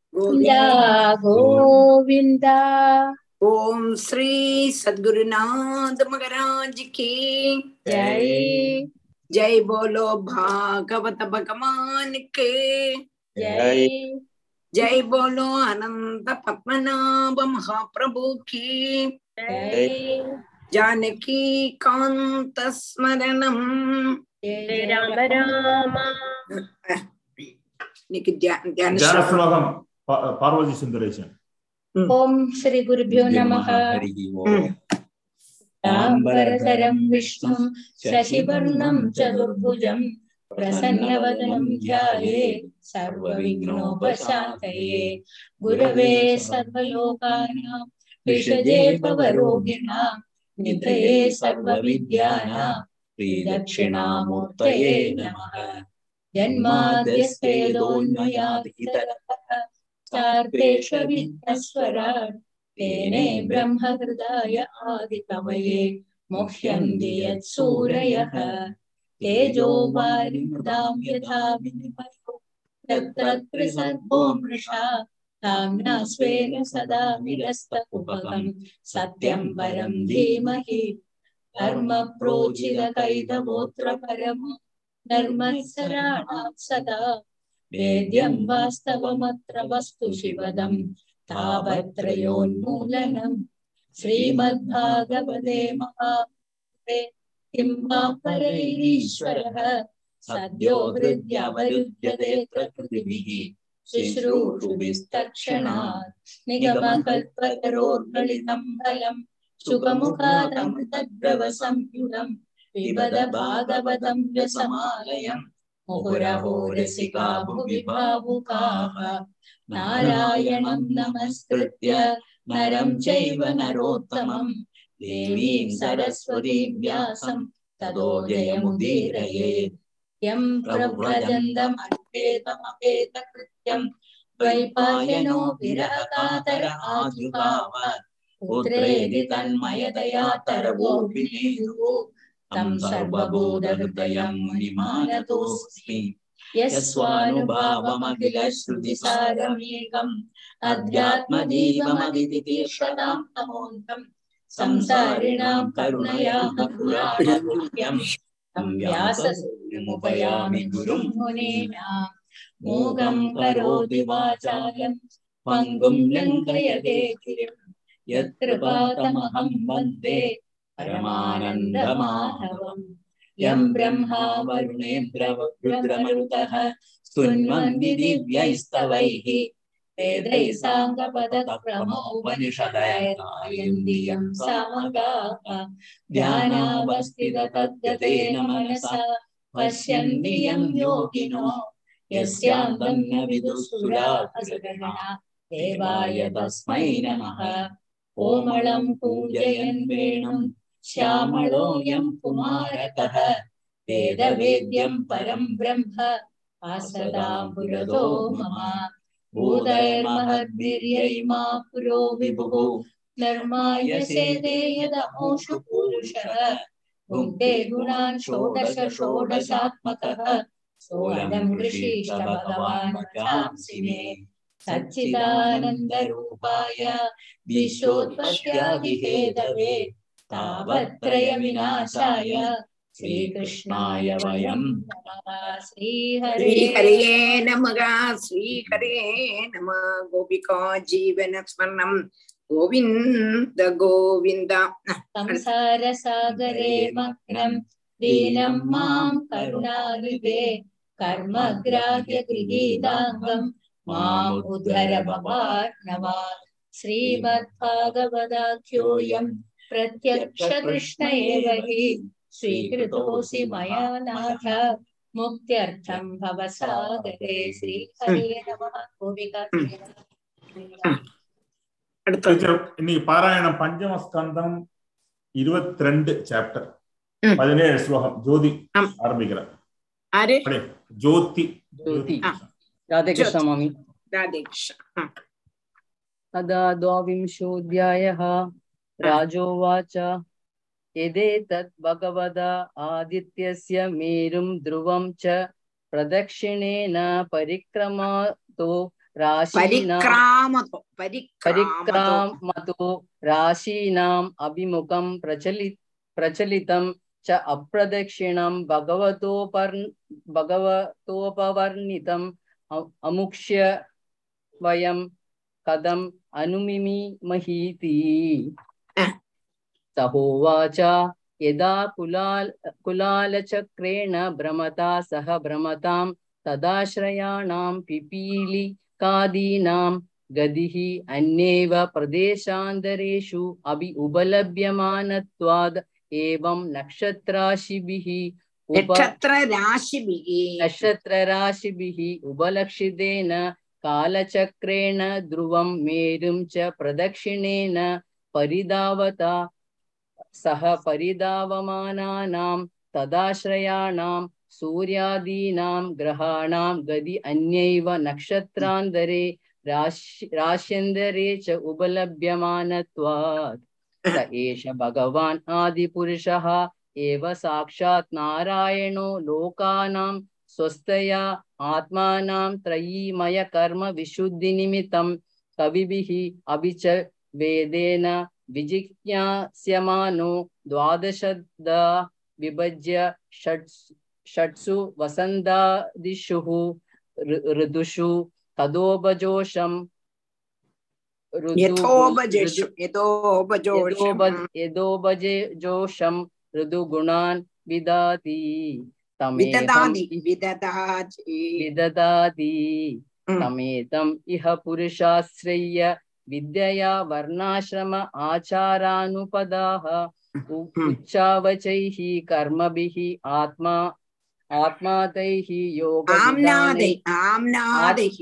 गोविन्द गोविन्द ओम श्री सद्गुरुनाथ महाराज की जय जय बोलो भागवत भगवान के जय जय बोलो अनंत पद्मनाभ महाप्रभु की जय जानकी कांत स्मरणम जय राम राम இன்னைக்கு தியா- தியான ధ్యాన ஸ்லோகம். శ్లోకం పా- పార్వతీ సుందరేశన్ ॐ श्रीगुरुभ्यो नमः हरिः ओम् ताम्बरधरं विष्णुं शशिवर्णं चतुर्भुजं प्रसन्नवदनं ध्याये सर्वविघ्नोपशान्तये गुरवे सर्वलोकानां विषजे भवरोगिणां निधये सर्वविद्यानां श्रीदक्षिणामूर्तये नमः जन्माद्यस्तेदोन्मयादितरः चार्तेष्वविघ्नस्वराट् तेने ब्रह्महृदाय आदिकवये मुह्यन्ति यत्सूरयः तेजो वारिमृदां यथा विनिमयो तत्र मृषा ताम्ना स्वेन सदा निरस्तकुपकं सत्यं परं धीमहि धर्म प्रोचितकैतवोऽत्र परमो धर्मसराणां सदा वेद्यं वास्तवमत्र वस्तु शिवदं तावत्रयोन्मूलनम् श्रीमद्भागवते महापुरे किं वा परैरीश्वरः सद्यो हृद्यवरुध्यते प्रकृतिभिः शुश्रूषुभिस्तक्षणात् निगमकल्पतरोर्गलितं फलं सुखमुखादमृतद्रवसंयुगम् पिबद भागवतं रसमालयम् मुहुरहो रसिका भुवि भावुकाः नारायणं नमस्कृत्य नरं चैव नरोत्तमं देवीं सरस्वतीं व्यासं ततो जयमुदीरयेत् यं प्रव्रजन्तमपेतमपेतकृत्यं द्वैपायनो विरहकातर आजुगाव पुत्रेदि तन्मयतया तरवोऽभिनेदुः तं सर्वबोधहृदयं मुनिमानतोऽस्मि यस्वानुभावमखिलश्रुतिसारमेकम् अध्यात्मदीपमदितितीर्षदां तमोऽन्तम् संसारिणां करुणयाः पुराणपुण्यम् तं व्यासमुपयामि गुरुं मुनीना मूगं करोति वाचालं पङ्गुं लङ्कयते गिरिं यत्कृपातमहं वन्दे परमानन्दमाधवम् यं ब्रह्मा वरुणेन्द्र रुद्रमरुतः स्तुन्वन्ति दिव्यैस्तवैः वेदैः साङ्गपदक्रमोपनिषदयन्ति यं सामगाः ध्यानावस्थिततद्गतेन मनसा पश्यन्ति यं योगिनो यस्यान्तं न विदुःसुरासुरगणा देवाय तस्मै नमः कोमलं पूजयन् वेणुं श्यामलोऽयं कुमारकः वेदवेद्यं परं ब्रह्म आसदां पुरतो मम भूतैर्महद्भिर्यैमा पुरो विभुः धर्माय सेदे यदमोषु पुरुषः भुङ्क्ते गुणान् षोडश षोडशात्मकः सोऽयं ऋषिष्ट भगवान् वचांसि मे सच्चिदानन्दरूपाय विश्वोत्पत्त्यादिहेतवे तावत्त्रयविनाशाय श्रीकृष्णाय वयं नमः श्रीहरे श्रीहरे नमः श्रीहरे नमः गोपिका जीवन स्मरणं गोविन्द गोविन्द संसारसागरे मग्नं दीनं मां करुणानिधे कर्मग्राह्य गृहीताङ्गं माम् उद्धर भवार्णवा श्रीमद्भागवदाख्योऽयं प्रत्यक्षकृष्ण एव हि स्वीकृतोऽसि मया नाथ मुक्त्यर्थं भवसागरे श्रीहरे नमः गोपिका அடுத்தது இன்னைக்கு பாராயணம் பஞ்சம ஸ்கந்தம் இருபத்தி ரெண்டு சாப்டர் ம். பதினேழு ஸ்லோகம் ஜோதி ஆம். ஆரம்பிக்கிறார் ஆறு அப்படி ஜோதி ज्योति ஆ. राधे कृष्ण मामि ராதே கிருஷ்ணா तदा द्वाविंशोऽध्यायः राजोवाच यदेतत् भगवदा आदित्यस्य मेरुं ध्रुवं च प्रदक्षिणेन परिक्रमातो राशीनां परिक्रामतो परिक्रामतो परिक्रामतो राशीनाम् अभिमुखं प्रचलि प्रचलितं च अप्रदक्षिणं भगवतोपर् भगवतोपवर्णितम् अ- अमुक्ष्य वयं कथम् अनुमिमीमहीति सहोवाच यदा कुलाल कुलालचक्रेण भ्रमता सह भ्रमतां तदाश्रयाणां पिपीलिकादीनां गतिः अन्येव प्रदेशान्तरेषु अपि उपलभ्यमानत्वाद् एवं नक्षत्राशिभिः उप नक्षत्रराशिभिः नक्षत्रराशिभिः उपलक्षितेन कालचक्रेण ध्रुवं मेरुं च प्रदक्षिणेन परिधावता सह परिधावमानानां तदाश्रयाणां सूर्यादीनां ग्रहाणां गति अन्यैव नक्षत्रान्तरे राशि राश्यन्तरे च उपलभ्यमानत्वात् स एष भगवान् आदिपुरुषः एव साक्षात् नारायणो लोकानां स्वस्तया आत्मानां त्रयीमय कर्म विशुद्धिनिमित्तं कविभिः अपि च वेदेन विजिज्ञास्यमानो द्वादशदा विभज्य षट् षट्सु वसन्तादिषु ऋ- ऋतुषु तदोपजोषं ऋतु यथोपजेषु ऋतु- यथोपजोषु यदोबज- यदोबजे जोषं ऋतुगुणान् विदाति तमेकं विददाति विददाति विददाति Mm. तमेतम् इह पुरुषाश्रय्य विद्यया वर्णाश्रम आचारानुपदाः उ- Mm. उच्चावचैः कर्मभिः आत्मा आत्मा तैः योग आम्नादै आम्नादैः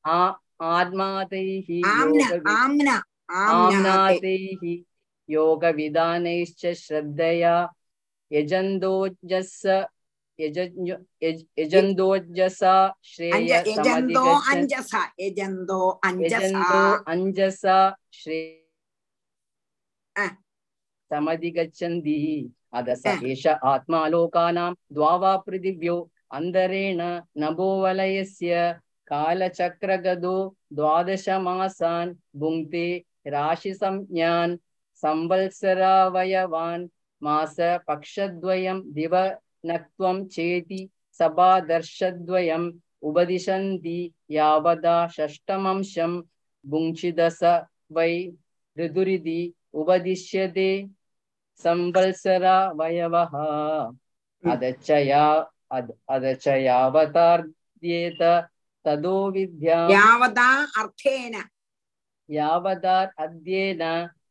आत्मातैः आम्न योग आम्न आम्नादै आम्नातैः योगविधानैश्च श्रद्धया यजन्दोजस यजन्यो यज- यजन्दोजसा श्रेय अञ्ज यजन्तो समधिगच्छन्- अञ्जसा यजन्तो अञ्जसा यजन्तो अञ्जसा श्रे अ. समधिगच्छन्ति अध स अ. एष आत्मा लोकानां द्वावा पृथिव्यो अन्तरेण नभोवलयस्य कालचक्रगदो द्वादशमासान् भुङ्क्ते राशिसंज्ञान् संवत्सरावयवान् मास पक्षद्वयं दिवनक्त्वं चेति सभादर्शद्वयम् उपदिशन्ति यावदा षष्ठमंशं भुङ्क्षिदस वै ऋतुरिति उपदिश्यते संवत्सरावयवः अदच्च या अद- अदच यावतार्द्येत तदो विद्या यावदा अर्थेन यावदार् अध्येन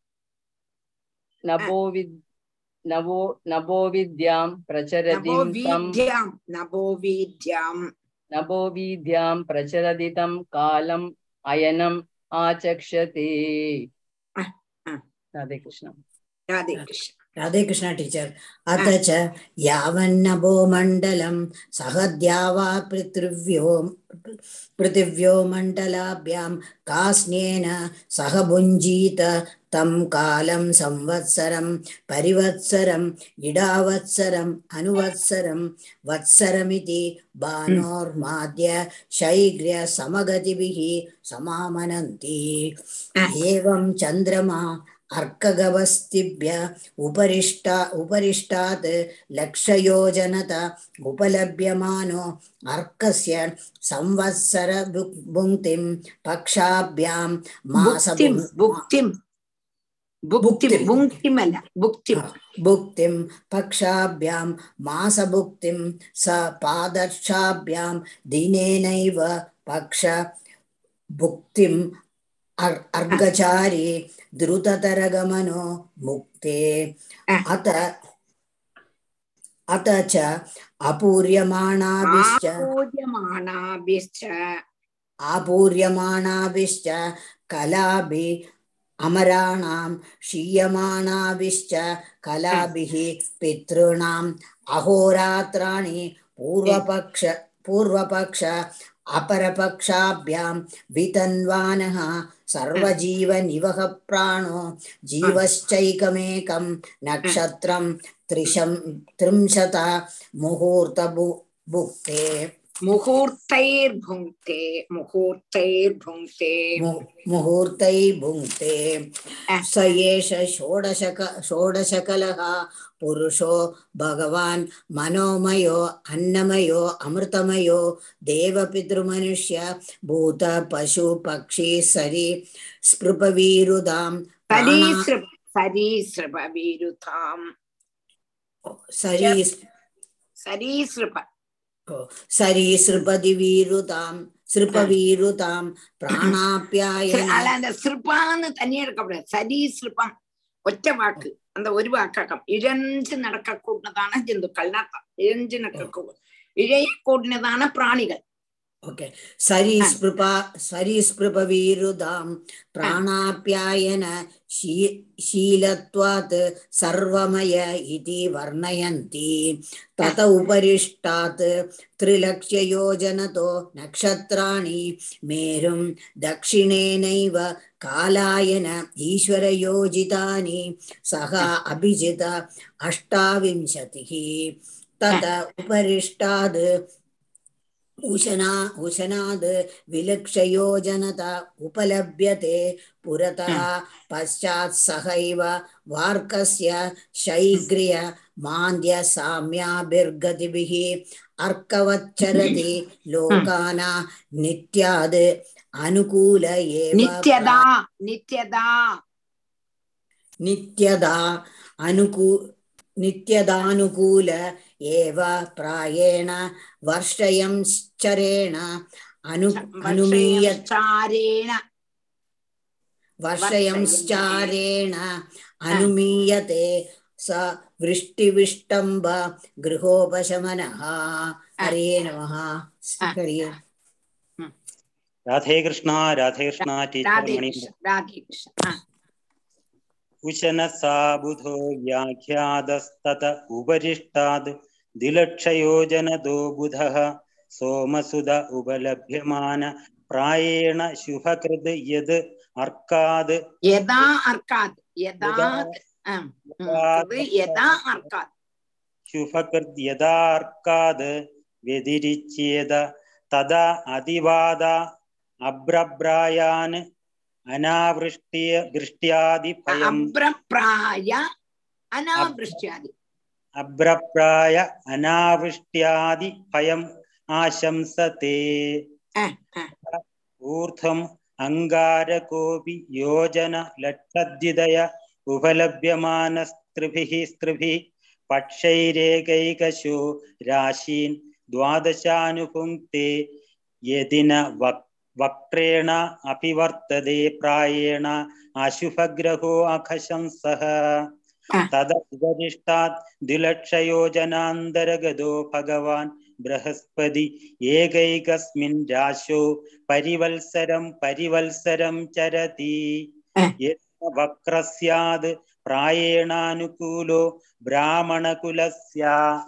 नभो विद् नवो नभो विद्यां प्रचरति नभो तं वीद्यां नभो वीद्यां नभो विद्यां प्रचरति तं कालम् अयनम् आचक्षते अ, अ. राधे कृष्ण राधे कृष्ण राधे कृष्ण टीचर अथ च यावन्नभो मण्डलं सहद्यावा पृथिव्यो पृथिव्यो मण्डलाभ्यां कास्न्येन सह भुञ्जीत तं कालं संवत्सरं परिवत्सरम् इडावत्सरम् अनुवत्सरं वत्सरमिति बाणोर्माद्य शैग्र्य समगतिभिः समामनन्ति एवं चन्द्रमा अर्कगवस्तिभ्य उपरिष्टा उपरिष्टात् लक्षयोजनत उपलभ्यमानो अर्कस्य संवत्सर भुङ्क्तिं पक्षाभ्यां भुक्तिं मासभुङ् भुक्तिं भुक्तिं भुक्तिं। भुङ्क्तिमല്ല भुक्तिं भुक्तिं पक्षाभ्यां मासभुक्तिं स पादर्शाभ्यां दिनेनैव पक्ष भुक्तिम् अर्- अर्घचारी द्रुततरगमनो मुक्ते अत अत च अपूर्यमाणाभिश्च आपूर्यमाणाभिश्च आपूर्यमाणाभिश्च कलाभि अमराणां क्षीयमाणाभिश्च कलाभिः पितॄणाम् अहोरात्राणि पूर्वपक्ष पूर्वपक्ष अपरपक्षाभ्यां वितन्वानः सर्वजीवनिवह प्राणो जीवश्चैकमेकं नक्षत्रं त्रिशं त्रिंशत मुहूर्तभु भुक्ते मुहूर्तैर्भुङ्क्ते मुहूर्तैर्भुङ्क्ते मु- मुहूर्तै भुङ्क्ते अ. स एष षोडशक षोडशकलः पुरुषो भगवान् मनोमयो अन्नमयो अमृतमयो देवपितृमनुष्य भूत पशु पक्षी सरि स्पृपवीरुदां प्राणा- सरीसृप सरीसृपविरुताम् सरी सरीसृप सरीसृपदिवीरुतां सृपवीरुतां प्राणाप्यायन அல்ல அந்த சிறுப்பான்னு தனியா எடுக்கப்படாது சரீசிருப்பம் ஒற்ற வாக்கு அந்த ஒரு வாக்காக்கம் இழஞ்சு நடக்க கூடினதான ஜந்துக்கள் அர்த்தம் இழஞ்சு நடக்க இழைய கூடினதான பிராணிகள் ओके सरीस्पृपा सरीस्पृपवीरुदां प्राणाप्यायन शी शीलत्वात् सर्वमय इति वर्णयन्ति तत उपरिष्टात् त्रिलक्ष्ययोजनतो नक्षत्राणि मेरुं दक्षिणेनैव कालायन ईश्वरयोजितानि सः अभिजित अष्टाविंशतिः तत उपरिष्टाद् उशना उशनाद् विलक्षयोजनत उपलभ्यते पुरतः पश्चात् सहैव वार्कस्य शैग्र्य मान्द्य साम्याभिर्गतिभिः अर्कवच्चरति लोकाना नित्याद् अनुकूल एव நித்யதா நித்யதா नित्यदा अनुकू नित्यदानुकूल एव प्रायेण वर्षयंश्चरेण अनु अनुमीय சாரேண वर्षयंश्चारेण अनुमीयते स वृष्टिविष्टम्ब गृहोपशमनः हरे नमः हरि राधे कृष्णा राधे कृष्णा टीचर ராதே मणि கிருஷ்ண ராதே கிருஷ்ண ஆ, उशन सा बुधो व्याख्यातस्तत उपरिष्टाद् दिलक्षयोजनदो बुधः सोमसुद उपलभ्यमान प्रायेण शुभकृद् यद् अर्काद् யதா அர்க்காத் யதா ஆ, ம், இது யதா அர்க்காத் शुभकृद् यदार्काद् व्यतिरिच्येद तदा अतिवादा अब्रब्रायान् अनावृष्ट्य वृष्ट्यादिभयम् அப்ரப்ராய அனாவிருஷ்டியாதி अभ्रप्राय अनावृष्ट्यादिभयम् आशंसते ஆ, ஆ. ऊर्ध्वम् अङ्गारकोऽपि योजन लक्षद्विदय उपलभ्यमानस्त्रिभिः स्त्रिभिः पक्षैरेकैकशो राशीन् द्वादशानुपुङ्क्ते यदि न वक् वक्त्रेण अपि वर्तते प्रायेण अशुभग्रहो अखशंसः तद उपरिष्टात् द्विलक्षयोजनान्तर्गतो भगवान् बृहस्पति एकैकस्मिन् राशौ परिवल्सरं परिवल्सरं चरति यत्र वक्र स्यात् प्रायेणानुकूलो ब्राह्मणकुलस्य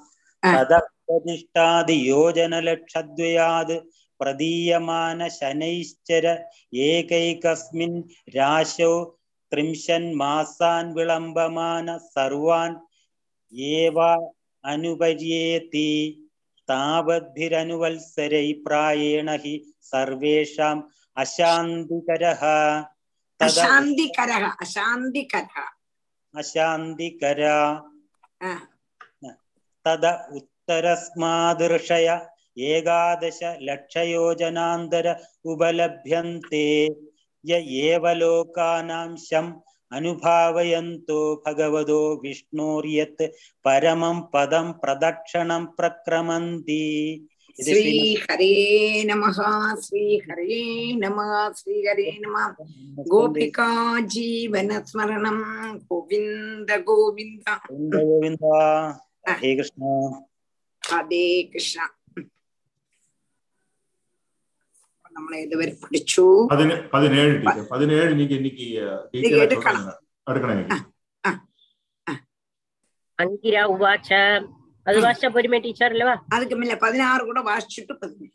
तदप्रतिष्ठादियोजनलक्षद्वयाद् प्रदीयमान शनैश्चर एकैकस्मिन् राशौ त्रिंशन्मासान् विलम्बमान सर्वान् एव अनुपर्येति तावद्भिरनुवत्सरै प्रायेण हि सर्वेषाम् अशान्तिकरः तदा அசாந்திகரக அசாந்திகரக अशान्तिकरा ஆ, तद उत्तरस्मादृषय एकादश लक्षयोजनान्तर उपलभ्यन्ते य एव लोकानां शम् अनुभावयन्तो भगवतो विष्णोर्यत् परमं पदं प्रदक्षिणं प्रक्रमन्ति इति ஸ்ரீ श्रीमद् ஹரே நமஹ ஸ்ரீ ஹரே நமஹ ஸ்ரீ ஹரே நமஹ கோபிகா ஜீவன ஸ்மரணம் கோவிந்த கோவிந்த गोविन्द गोविन्द हरे कृष्ण ஹரே கிருஷ்ணா നമ്മളെ ഇതുവരെ പഠിച്ചു பதினே பதினேழு டீச்சர் பதினேழு நீங்க இன்னைக்கு நீங்க டீச்சர் எடுக்கலாம். எடுக்கணும் இன்னைக்கு അങ്കിര ഉവാച അത് വായിച്ച പൊരുമേ ടീച്ചർ അല്ലവാ அதுக்கு மேல பதினாறு கூட வாசிச்சுட்டு பதினேழு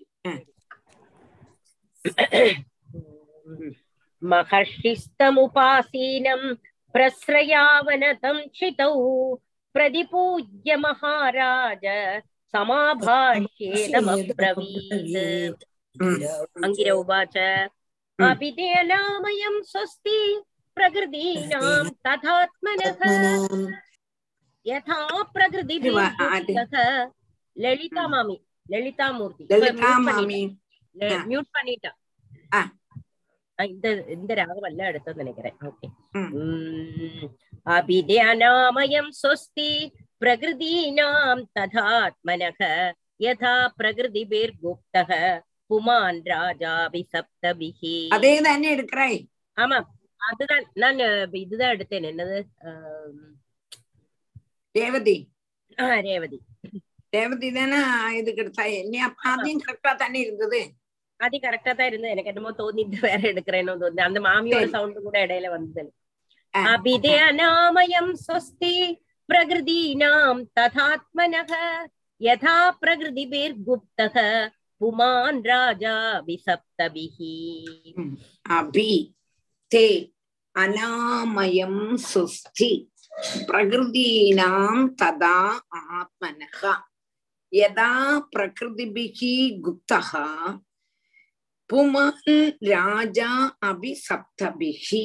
महर्षिस्तमुपासीनं प्रस्रयावनतं क्षितौ प्रतिपूज्य महाराज समाभाष्येदमब्रवीत् अङ्गिर उवाच अपि ते अनामयं स्वस्ति प्रकृतीनां तथात्मनः यथा प्रकृतिभिः லலிதா மாமி லலிதா மூர்த்தி லலிதா மாமி மியூட் பண்ணிட்டா ஆ. அஹ் இந்த இந்த ராகம் எல்லாம் எடுத்து நினைக்கிறேன் ஓகே ம். அபித்யானாமயம் சொஸ்தி பிரகிருதீனாம் ததாத்மனக யதா பிரகிருதிபிர்குப்தக புமான் ராஜாபி சப்தபிஹி அதே தானே எடுக்கிறாய் ஆமா அதுதான் நான் அஹ், இதுதான் எடுத்தேன் என்னது ஆம், ரேவதி ஆ, ரேவதி ரேவதி தானே இதுக்கு எடுத்தாய் நீ அப்ப அதையும் கரெக்டா தானே இருந்தது அது கரெக்டா தான் இருந்தது எனக்கு என்னமோ தோணிட்டு வேற எடுக்கிறேனோ தோணுது அந்த மாமியோட சரி. சவுண்ட் கூட இடையில வந்தது ஆ. அபிதேனாமயம் ஸ்வஸ்தி பிரகிருதீனாம் ததாத்மனக யதா பிரகிருதிபிர்குப்தக புமான் ராஜா விசப்தபிஹி அபி தே அனாமயம் சுஸ்தி பிரகிருதீனாம் ததா ஆத்மனக யதா பிரகிருதிபிகி குப்தः புமான் ராஜா அபி சப்தபிகி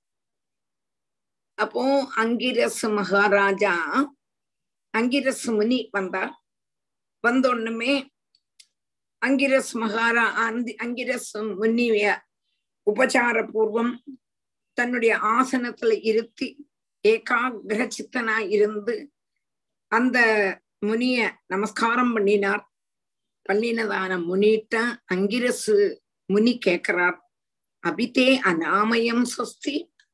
அப்போ அங்கிரஸ் மகாராஜா அங்கிரஸ் முனி வந்தார் வந்த உடனே அங்கிரஸ் மகாரா அந்தி அங்கிரஸ் முனிய உபசார பூர்வம் தன்னுடைய ஆசனத்துல இருத்தி ஏகாகிர சித்தனா இருந்து அந்த முனிய நமஸ்காரம் பண்ணினார் பண்ணினதான முனிட்ட அங்கிரசு முனி கேக்குறார் அபிதே அநாமயம் சொஸ்தி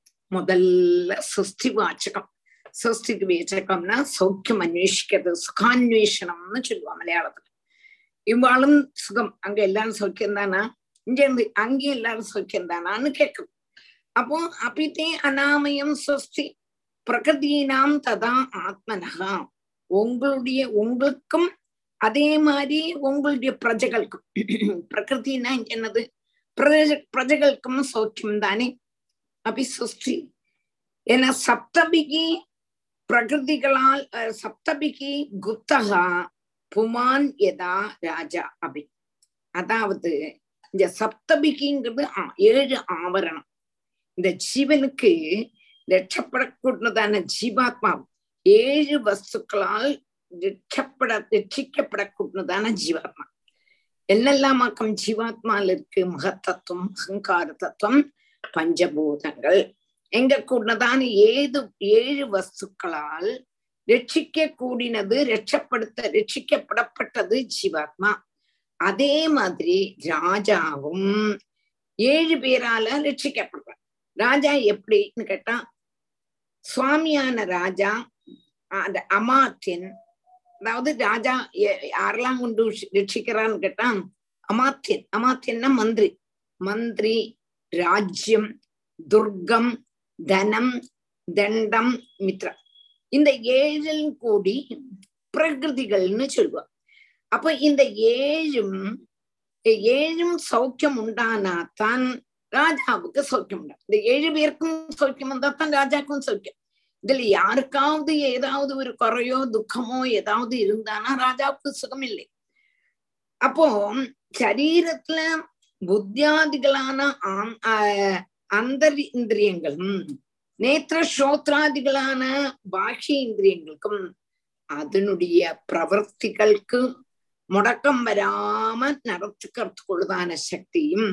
முதல்ல சொஸ்தி வாச்சகம் சொஸ்திக்கு வாச்சகம்னா சௌக்கியம் அன்வேஷிக்கிறது சுகான்வேஷனம்னு சொல்லுவா மலையாளத்துல இவ்வாளும் சுகம் அங்க எல்லாரும் சௌக்கியம் தானா இங்க இருந்து அங்கேயும் எல்லாரும் சௌக்கியம் தானான்னு கேட்கும் அப்போ அபிதே அனாமயம் சொஸ்தி பிரகிருதினாம் ததா ஆத்மனகா உங்களுடைய உங்களுக்கும் அதே மாதிரி உங்களுடைய பிரஜைகளுக்கும் பிரகிருத்தினா இங்க என்னது பிரஜ பிரஜைகளுக்கும் சௌக்கியம் தானே அபி சொஸ்தி ஏன்னா சப்தபிகி பிரகிருதிகளால் அஹ், சப்தபிகி குப்தகா புமான் யதா ராஜா அபி அதாவது இந்த சப்தபிகிங்கிறது ஆ- ஏழு ஆவரணம் இந்த ஜீவனுக்கு ரட்சப்படக்கூடியதான ஜீவாத்மா ஏழு வஸ்துக்களால் ரட்சப்பட ரட்சிக்கப்படக்கூடியதான ஜீவாத்மா என்னெல்லாமாக்கம் ஜீவாத்மால இருக்கு மகத்தத்துவம் அகங்கார தத்துவம் பஞ்சபூதங்கள் எங்க கூடதான ஏது ஏழு வஸ்துக்களால் ரட்சிக்க கூடினது ரட்சப்படுத்த ரட்சிக்கப்படப்பட்டது ஜீவாத்மா அதே மாதிரி ராஜாவும் ஏழு பேரால ரட்சிக்கப்படுறார் ராஜா எப்படின்னு கேட்டா சுவாமியான ராஜா அந்த அமாத்தியன் அதாவது ராஜா எ- யாரெல்லாம் கொண்டு உஷ்- ரட்சிக்கிறான்னு கேட்டா அமாத்தியன் அமாத்தியன்னா மந்திரி மந்திரி ராஜ்யம் துர்க்கம் தனம் தண்டம் மித்ரா இந்த ஏழில் கூடி பிரகிருதிகள்னு சொல்லுவா அப்ப இந்த ஏழும் ஏழும் சௌக்கியம் உண்டானாத்தான் ராஜாவுக்கு சௌக்கியம் உண்டா இந்த ஏழு பேருக்கும் சௌக்கியம் வந்தாத்தான் ராஜாக்கும் சௌக்கியம் இதுல யாருக்காவது ஏதாவது ஒரு குறையோ துக்கமோ ஏதாவது இருந்தானா ராஜாவுக்கு சுகம் இல்லை அப்போ சரீரத்துல புத்தியாதிகளான ஆம்- ஆஹ் அந்தர் இந்திரியங்களும் நேத்திர ஸ்ரோத்ராதிகளான பாஹ்ய இந்திரியங்களுக்கும் அதனுடைய பிரவர்த்திகளுக்கு முடக்கம் வராம நடத்துக்கிறதுக்குள்ளதான சக்தியும்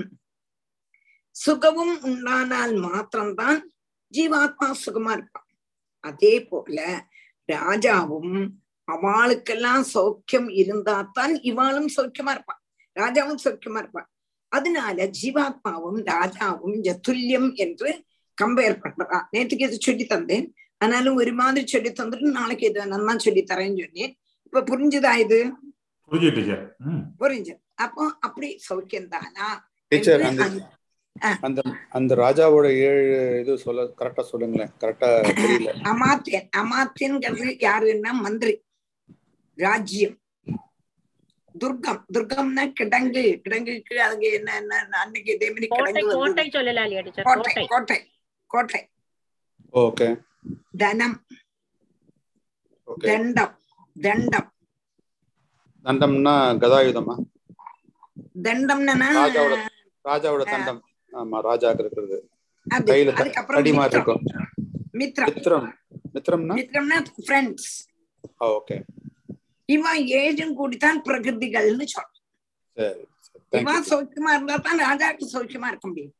சுகமும் உண்டானால் மாத்திரம்தான் ஜீவாத்மா சுகமா இருப்பான் அதே போல ராஜாவும் அவளுக்கெல்லாம் சௌக்கியம் இருந்தாத்தான் இவாளும் சௌக்கியமா இருப்பான் ராஜாவும் சௌக்கியமா இருப்பான் அதனால ஜீவாத்மாவும் ராஜாவும் இங்க துல்லியம் என்று கம்பேர் பண்றா நேற்றுக்கு இது சொல்லி தந்தேன் ஆனாலும் ஒரு மாதிரி சொல்லி தந்துட்டு நாளைக்கு இது நன்னா சொல்லி தரேன்னு சொன்னேன் இப்ப புரிஞ்சுதா இது புரிஞ்சு டீச்சர் ம் புரிஞ்சு அப்போ அப்படி சௌக்கியம் தானா டீச்சர் அந்த அந்த அந்த ராஜாவோட ஏழு இது சொல்ல கரெக்டா சொல்லுங்களேன் கரெக்டா தெரியல அமாத்தியன் அமாத்தியன்கிறது யாருன்னா மந்திரி ராஜ்யம் துர்க்கம் துர்க்கம்னா கிடங்கு கிடங்குக்கு அதுக்கு என்ன என்ன அன்னைக்கு இதே மாதிரி கோட்டை கிடங்கு கோட்டை வந்தது. சொல்லலாம் இல்லையா டீச்சர் கோட்டை கோட்டை கோட்டை கோட்டை ஓகே தனம் ஓகே தண்டம் தண்டம் தண்டம்னா கதாயுதமா தண்டம்னா ராஜாவோட ராஜாவோட தண்டம் ஆமா ராஜாக்கு இருக்கிறது அது கையில த- அதுக்கப்புறம் தடி மாதிரி மித்ரம் இருக்கும் மித்ரம் மித்ரம் மித்ரம்னா மித்ரம்னா ஃப்ரெண்ட்ஸ் ஓகே இவன் ஏஜும் கூடித்தான் பிரகிருதிகள்னு சொல்றோம் சரி சரி இவன் தேங்க்யூ சௌக்கியமா இருந்தா தான் ராஜாக்கு சௌக்கியமா இருக்க முடியும்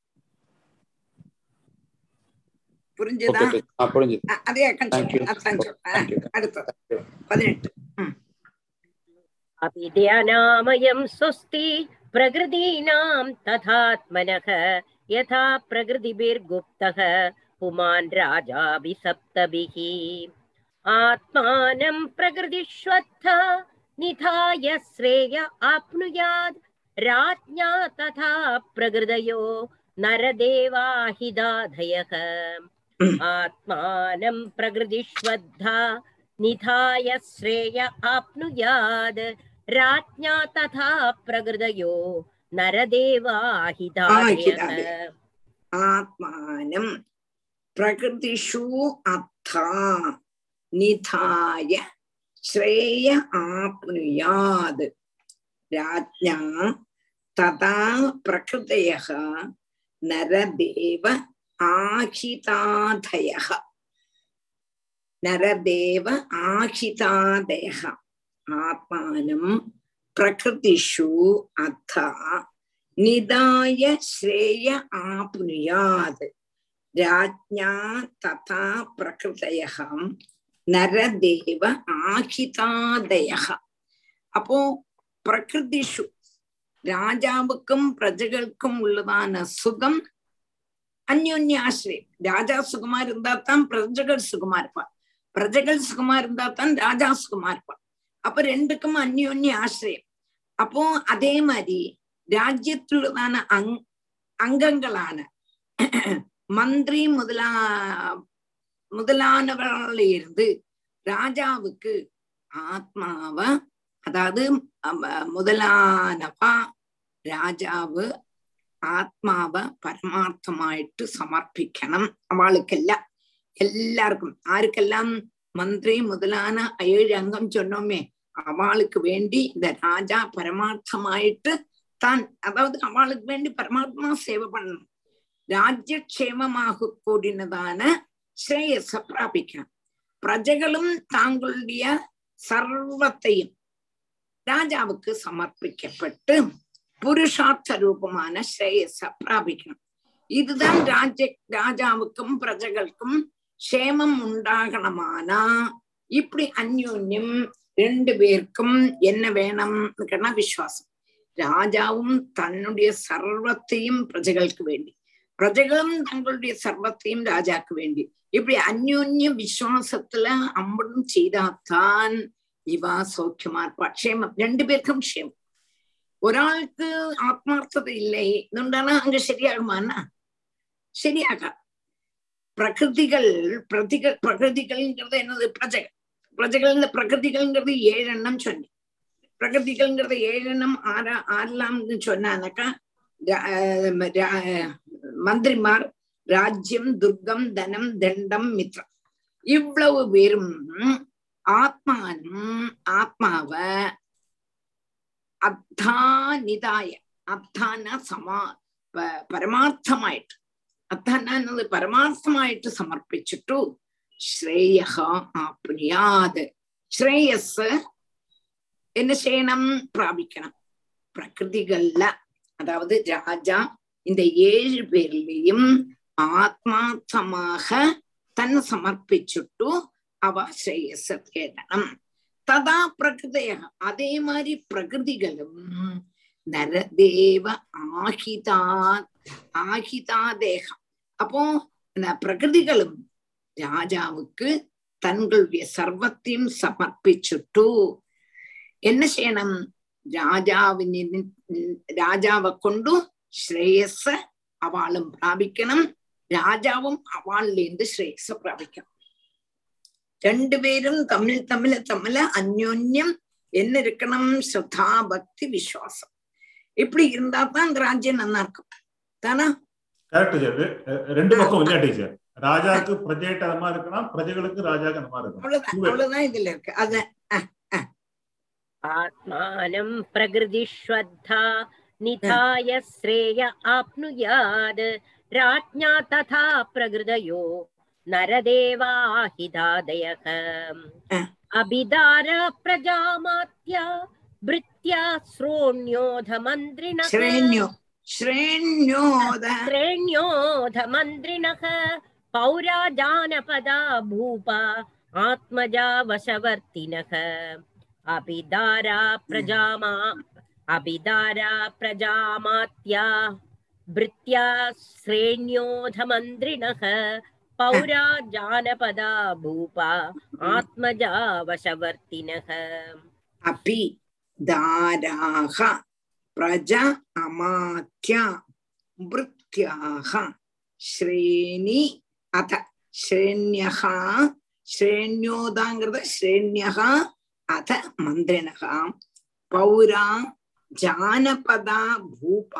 புரிஞ்சுதா ஓகே ஆ புரிஞ்சுது அ- அதே அக்கன் தேங்க்யூ சொல்றேன் அதான் சொல்றேன் தேங்க்யூ அடுத்தது பதினெட்டு ம். अपि ध्यानामयं स्वस्ति प्रकृतीनां तथात्मनः यथा प्रकृतिभिर्गुप्तः पुमान् राजाभिसप्तभिः आत्मानं प्रकृतिष्वत्थ निधाय श्रेय आप्नुयात् राज्ञा तथा प्रकृतयो नरदेवाहिदाधयः आत्मानं प्रकृतिष्वद्धा निधाय श्रेय आप्नुयात् राज्ञा तथा प्रकृतयो नरदेवाहितादयः ആത്മാനം പ്രകൃതിഷു അർത്ഥ നിധായ ശ്രേയ ആപ്നുയാത് രാജ്ഞ തഥാ പ്രകൃതയ നരദേവ ആഹിതാധയ നരദേവ ആഹിതാദയ ആത്മാനം പ്രകൃതിഷു അർത്ഥ നിദായ ശ്രേയ ആപ്നുയാത് രാജ്ഞാ തഥാ പ്രകൃതയ നരദേവ ആഹിതാദയ അപ്പോ പ്രകൃതിഷു രാജാവുക്കും പ്രജകൾക്കും ഉള്ളതാன சுகம் அந்யோன்யாசிரியம் ராஜா சுகமா இருந்தா தான் பிரஜைகள் சுகமா இருப்பான் பிரஜைகள் சுகமா இருந்தா தான் ராஜா சுகமா இருப்பான் அப்ப ரெண்டுக்கும் அந்யோன்ய ஆசிரியம் அப்போ அதே மாதிரி രാജ്യത്തുള്ളതാണ് അങ് അംഗങ്ങളാണ് മന്ത്രി മുതലാ முதலானவர்கள இருந்து ராஜாவுக்கு ஆத்மாவ அதாவது அம- முதலானவா രാജാവ് ആത്മാവ് പരമാർത്ഥമായിട്ട് സമർപ്പിക്കണം അവൾക്കെല്ലാം എല്ലാവർക്കും ആർക്കെല്ലാം മന്ത്രി മുതലാന ഏഴ് അംഗം ചൊന്നോമേ அவளுக்கு வேண்டி இந்த ராஜா பரமார்த்தமாயிட்டு தான் அதாவது அவளுக்கு வேண்டி பரமாத்மா சேவை பண்ணணும் ராஜ்யக்ஷேமமாக கூடினதான ஸ்ரேயஸ பிராபிக்கணும் பிரஜைகளும் தாங்களுடைய சர்வத்தையும் ராஜாவுக்கு சமர்ப்பிக்கப்பட்டு புருஷார்த்த ரூபமான ஸ்ரேயஸ பிராபிக்கணும் இதுதான் ராஜ ராஜாவுக்கும் பிரஜைகளுக்கும் க்ஷேமம் உண்டாகணுமானா இப்படி அந்யோன்யம் ரெண்டு பேருக்கும் என்ன வேணும்னு கேட்டா விசுவாசம் ராஜாவும் தன்னுடைய சர்வத்தையும் பிரஜைகளுக்கு வேண்டி பிரஜைகளும் தங்களுடைய சர்வத்தையும் ராஜாக்கு வேண்டி இப்படி அந்யோன்ய விசுவாசத்துல அம்படும் செய்தாத்தான் இவா சௌக்கியமா இருப்பா க்ஷேமம் ரெண்டு பேருக்கும் க்ஷேமம் ஒராளுக்கு ஆத்மார்த்ததை இல்லை இதுண்டானா அங்க சரியாகுமான்னா சரியாகா பிரகிருதிகள் பிரதிகள் பிரகிருதிகள்ங்கிறது என்னது பிரஜைகள் பிரஜைகள் இந்த பிரகிருதிகள்ங்கிறது ஏழு எண்ணம் சொன்னேன் பிரகிருதிகள்ங்கிறது ஏழு எண்ணம் ஆறா ஆறலாம்னு சொன்னானாக்கா ரா- ஆஹ் ரா- மந்திரிமார் ராஜ்யம் துர்க்கம் தனம் தண்டம் மித்ரம் இவ்வளவு பேரும் ஆத்மானம் ஆத்மாவ அத்தானிதாய அத்தான சமா ப- പരമാർത്ഥമായിട്ട് അത്താന്നത് പരമാർത്ഥമായിട്ട് സമർപ്പിച്ചിട്ടു ശ്രേയ ആപ്നുയാത് ശ്രേയസ് என்ன செய்யணும் பிராபிக்கணும் பிரகிருதிகள்ல அதாவது ராஜா இந்த ஏழு பேர்லயும் ஆத்மார்த்தமாக தன்னை சமர்ப்பிச்சுட்டு அவ ஸ்ரேயஸ தேடணும் ததா பிரகிருதைய அதே மாதிரி பிரகிருதிகளும் நரதேவ ஆகிதா ஆகிதா தேகம் அப்போ இந்த பிரகிருதிகளும் ராஜாவுக்கு தங்களுடைய சர்வத்தையும் சமர்ப்பிச்சுட்டு என்ன செய்யணும் രാജാവിന് രാജാവെ കൊണ്ടു ശ്രേയസ് അവളും പ്രാപിക്കണം രാജാവും അവളിലേന്ത് ശ്രേയസ് പ്രാപിക്കണം രണ്ടുപേരും തമ്മിൽ തമ്മിൽ തമ്മിൽ അന്യോന്യം என்ன இருக்கணும் ஸ்ரத்தா பக்தி விசுவாசம் இப்படி இருந்தா தான் அந்த ராஜ்யம் நல்லா இருக்கும் தானா கரெக்ட் டீச்சர் ரெண்டு பக்கம் இல்லையா டீச்சர் ராஜாக்கு பிரஜைகிட்ட அந்த மாதிரி இருக்கலாம் பிரஜைகளுக்கு ராஜாக்கு அந்த மாதிரி இருக்கணும் அவ்வளவுதான் அவ்வளவுதான் இதுல இருக்கு அது அஹ், அஹ். आत्मानं प्रकृतिश्रद्धा निधाय श्रेय आप्नुयात् राज्ञा तथा प्रकृतयो नरदेवाहितादयः अभिदार प्रजामात्या भृत्या श्रोण्योधमन्त्रिणः ശ്രേണ്യോ ശ്രേണ്യോദ श्रेण्योधमन्त्रिणः पौरा जानपदा भूपा आत्मजा वशवर्तिनः अभिदारा प्रजामा अभिदारा प्रजामात्या भृत्या श्रेण्योधमन्त्रिणः पौरा जानपदा भूपा आत्मजा वशवर्तिनः അപി ദാരാഹ പ്രജ അമാത്യ ഭൃത്യാഹ ശ്രേണി അഥ ശ്രേണ്യഹ ശ്രേണ്യോദാങ്കൃത ശ്രേണ്യഹ അഥ മന്ത്രിണഃ പൗരാ ജാനപദ ഭൂപ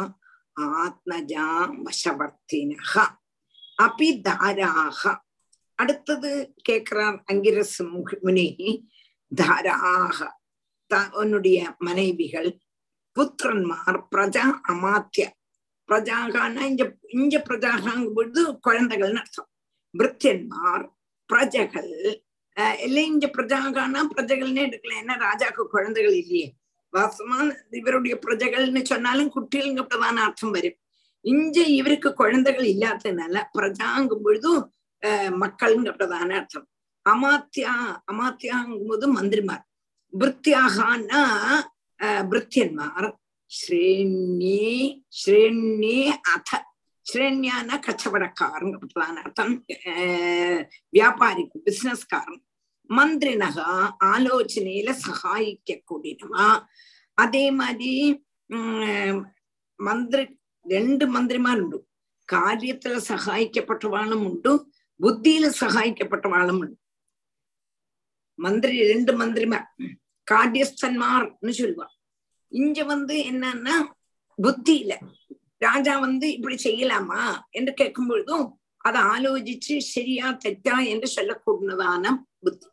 ആത്മജാ വശവർത്തിനഃ അപി ധാരാഹ അടുത്തത് കേൾக்கிறார் அங்கிரஸ் முக- முனி தாராக த- உன்னுடைய மனைவிகள் புத்திரன்மார் பிரஜா அமாத்திய பிரஜாகான்னா இங்க இங்க பிரஜாகாங்கும் பொழுது குழந்தைகள்னு அர்த்தம் பிருத்தியன்மார் பிரஜைகள் அஹ் எல்லாம் இங்க பிரஜாகான்னா பிரஜைகள்னே எடுக்கலாம் ஏன்னா ராஜாக்கு குழந்தைகள் இல்லையே வாசமா இவருடைய பிரஜைகள்னு சொன்னாலும் குட்டிகளுங்க பிரதான அர்த்தம் வரும் இங்க இவருக்கு குழந்தைகள் இல்லாததுனால பிரஜாங்கும் பொழுதும் அஹ் மக்கள்ங்க பிரதான அர்த்தம் அமாத்தியா அமாத்தியாங்கும் போது மந்திரிமார் பிருத்தியாகனா பிருத்தியன்மார் ஸ்ரேணி ஸ்ரேணி அத ஸ்ரேணியான கச்சவடக்காரங்க பிரதான அர்த்தம் அஹ் வியாபாரிக்கு பிசினஸ்காரன் மந்திரினக ஆலோசனையில சகாயிக்க கூடினவா அதே மாதிரி உம் മന്ത്രി രണ്ട് മന്ത്രിമാരുണ്ട് കാര്യത്തില് സഹായിക്കപ്പെട്ടവാളും ഉണ്ട് ബുദ്ധിയില് സഹായിക്കപ്പെട്ടവാളും மந்திரி ரெண்டு மந்திரிமார் காரியஸ்தன்மார்னு சொல்லுவா இங்க வந்து என்னன்னா புத்தியில ராஜா வந்து இப்படி செய்யலாமா என்று கேட்கும் பொழுதும் அதை ஆலோசிச்சு சரியா தெற்றா என்று சொல்லக்கூடியதான புத்தி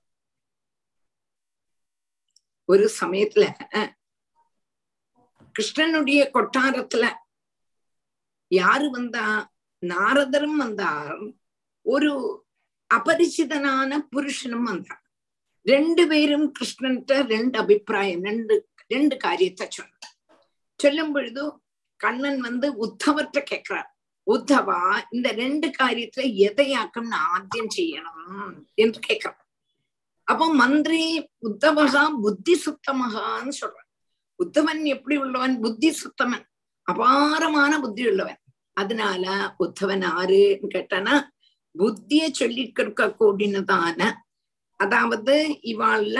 ஒரு சமயத்துல கிருஷ்ணனுடைய கொட்டாரத்துல யாரு வந்தா நாரதரும் வந்தார் ஒரு அபரிச்சிதனான புருஷனும் வந்தார் ரெண்டு பேரும் கிருஷ்ணன்ட்ட ரெண்டு அபிப்பிராயம் ரெண்டு ரெண்டு காரியத்தை சொன்னார் சொல்லும் பொழுது கண்ணன் வந்து உத்தவர்கிட்ட கேட்கிறார் உத்தவா இந்த ரெண்டு காரியத்துல எதையாக்கம் நான் ஆத்தியம் செய்யணும் என்று கேட்கிறார் அப்போ மந்திரி உத்தவகா புத்தி சுத்தமகான்னு சொல்றான் உத்தவன் எப்படி உள்ளவன் புத்தி சுத்தமன் அபாரமான புத்தி உள்ளவன் அதனால உத்தவன் ஆறுன்னு கேட்டானா புத்திய சொல்லி கொடுக்க கூடினதான அதாவது இவாள்ல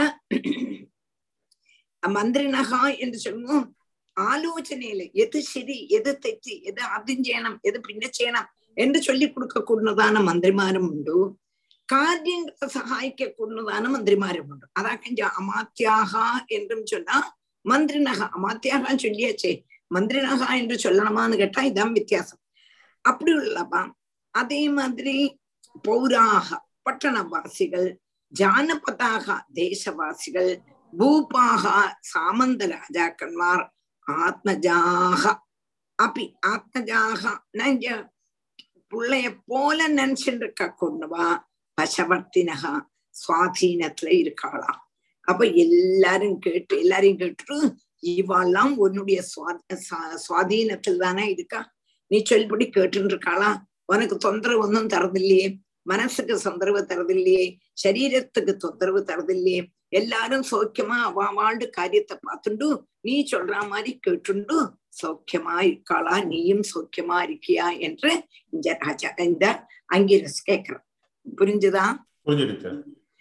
மந்திரினகா என்று சொல்லுவோம் ஆலோசனையில எது சரி எது തെറ്റ് எது ആദ്യം ചെയ്യണം എത് പിന്നെ ചെയ്യണം എന്ന് ചൊല്ലി കൊടുക്കക്കൂടുന്നതാണ് മന്ത്രിമാരും ഉണ്ട് കാര്യങ്ങളെ സഹായിക്കക്കൂടുന്നതാണ് മന്ത്രിമാരും ഉണ്ട് അതാക്കെ അമാത്യാഹ എന്നും ചൊല്ലാ മന്ത്രിനഹ അമാത്യാഹ ചൊല്ലിയാച്ചേ மந்திரினக என்று சொல்லணுமான்னு கேட்டா இதான் வித்தியாசம் அப்படி உள்ளப்பா அதே மாதிரி பௌராக பட்டணவாசிகள் ஜானபதாக தேசவாசிகள் பூபாக சாமந்த ராஜாக்கன்மார் ஆத்மஜாக அப்படி ஆத்மஜாக இங்க பிள்ளைய போல நினைச்சுட்டு இருக்க கொண்டுவா பசவர்த்தினகா சுவாதீனத்துல இருக்காளாம் அப்ப எல்லாரும் கேட்டு எல்லாரையும் கேட்டுட்டு இவாள்லாம் உன்னுடைய சுவாதீனத்தில் தானே இருக்கா நீ சொல்படி கேட்டு இருக்காளா உனக்கு தொந்தரவு ஒன்றும் தரதில்லையே மனசுக்கு தொந்தரவு தரதில்லையே சரீரத்துக்கு தொந்தரவு தரதில்லையே எல்லாரும் சௌக்கியமா அவ வாழ்ந்து காரியத்தை பார்த்துண்டு நீ சொல்ற மாதிரி கேட்டுண்டு சௌக்கியமா இருக்காளா நீயும் சௌக்கியமா இருக்கியா என்று இந்த ராஜா இந்த அங்கிரஸ் கேக்குறான் புரிஞ்சுதா புரிஞ்சிடுச்சு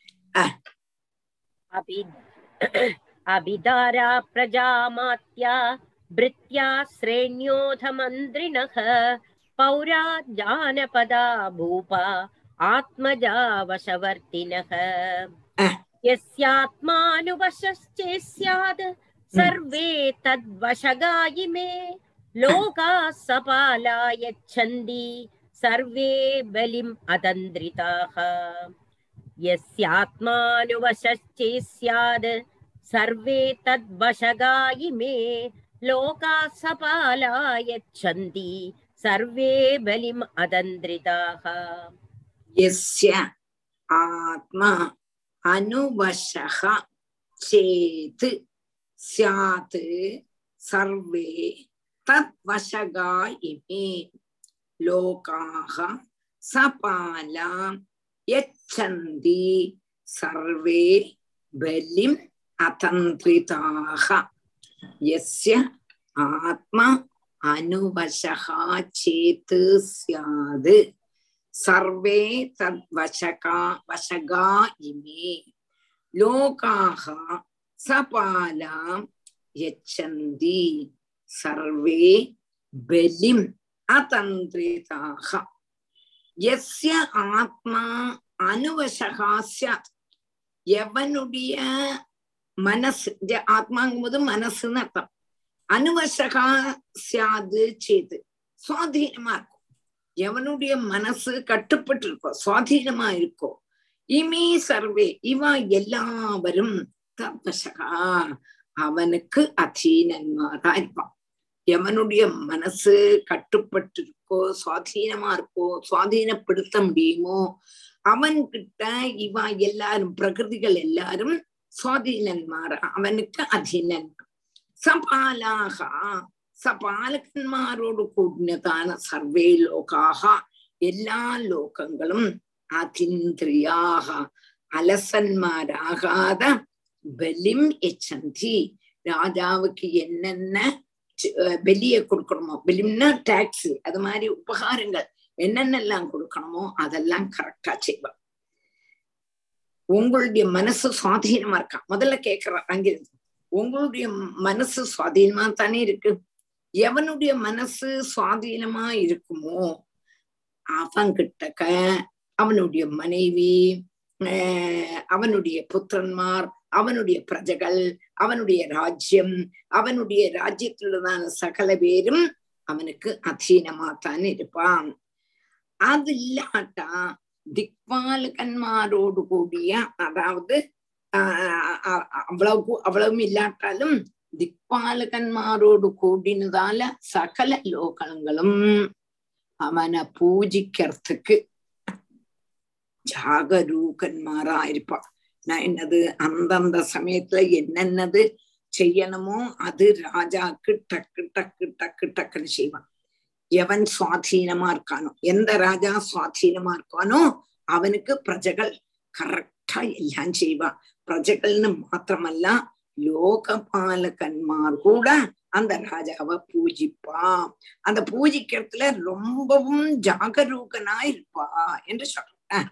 अभि अभिदारा प्रजामात्या भृत्या श्रेण्योधमन्त्रिणः पौरा जानपदा भूपा आत्मजा वशवर्तिनः यस्यात्मानुवशश्चे स्यात् सर्वे तद्वशगायिमे लोकाः सपाला यच्छन्ति सर्वे बलिम् अतन्द्रिताः यस्यात्मानुवशश्चे स्यात् सर्वे तद्वशगा इमे लोका सपाला यच्छन्ति सर्वे बलिम् अदन्द्रिताः यस्य आत्मा अनुवशः चेत् स्यात् सर्वे तद्वशगा इमे लोकाः सपाला यच्छन्ति सर्वे बलिम् अतन्त्रिताः यस्य आत्मा अनुवशः चेत् स्यात् सर्वे तद्वशका वशगा इमे लोकाः सपालां यच्छन्ति सर्वे बलिम् अतन्त्रिताः यस्य ஆத்மா அனுவசகா சியாத் எவனுடைய மனசு ஜ- ஆத்மாங்கும் போது மனசுன்னு அர்த்தம் அனுவசகா சியாது சேது சுவாதீனமா இருக்கும் எவனுடைய மனசு கட்டுப்பட்டு இருக்கோ சுவாதீனமா இருக்கோ இமி சர்வே இவ எல்லாவரும் தபசகா அவனுக்கு அதீனன்மாரா இருப்பான் எவனுடைய மனசு கட்டுப்பட்டு இருக்கோ சுவாதீனமா இருக்கோ சுவாதீனப்படுத்த முடியுமோ அவன்கிட்ட இவ எல்லாரும் பிரகிருதிகள் எல்லாரும் சுவாதீனன்மாரா அவனுக்கு அதீனன் സപാലാഹ സപാലകന്മാരോട് കൂടിനതാണ് സർവേ ലോകാഹ എല്ലാ ലോകങ്ങളും അതിന്ദ്രിയാഹ അലസന്മാരാകാതെ ബലിം യച്ഛന്തി ராஜாவுக்கு என்னென்ன சி- அஹ் பலியை கொடுக்கணுமோ பலிம்னா டாக்ஸ் அது மாதிரி உபகாரங்கள் என்னென்னலாம் கொடுக்கணுமோ அதெல்லாம் கரெக்டா செய்வான் உங்களுடைய மனசு சுவாதீனமா இருக்கா முதல்ல கேக்குற அங்கிருந்து உங்களுடைய மனசு சுவாதீனமா தானே இருக்கு எவனுடைய மனசு சுவாதீனமா இருக்குமோ அவன்கிட்டக்க அவனுடைய மனைவி ஆஹ் அவனுடைய புத்திரன்மார் அவனுடைய பிரஜைகள் அவனுடைய ராஜ்யம் அவனுடைய ராஜ்யத்துள்ளதான சகல பேரும் அவனுக்கு அதீனமாத்தான் இருப்பான் அது இல்லாட்டா திக்பாலகன்மாரோடு கூடிய அதாவது ஆஹ் அ- அ- அவ்வளவு அவ்வளவும் இல்லாட்டாலும் திக்பாலகன்மாரோடு கூடினதால சகல லோகங்களும் அவனை பூஜிக்கிறதுக்கு ஜாகரூகன்மாரா இருப்பான் நான் என்னது அந்தந்த சமயத்துல என்னென்னது செய்யணுமோ அது ராஜாக்கு டக்கு டக்கு டக்கு டக்குன்னு செய்வான் எவன் சுவாதீனமா இருக்கானோ எந்த ராஜா சுவாதீனமா இருக்கானோ அவனுக்கு பிரஜைகள் கரெக்டா எல்லாம் செய்வான் பிரஜைகள்னு மாத்திரமல்ல லோகபாலகன்மார் கூட அந்த ராஜாவை பூஜிப்பான் அந்த பூஜிக்கிறதுல ரொம்பவும் ஜாகரூகனா இருப்பா என்று சொல்றேன்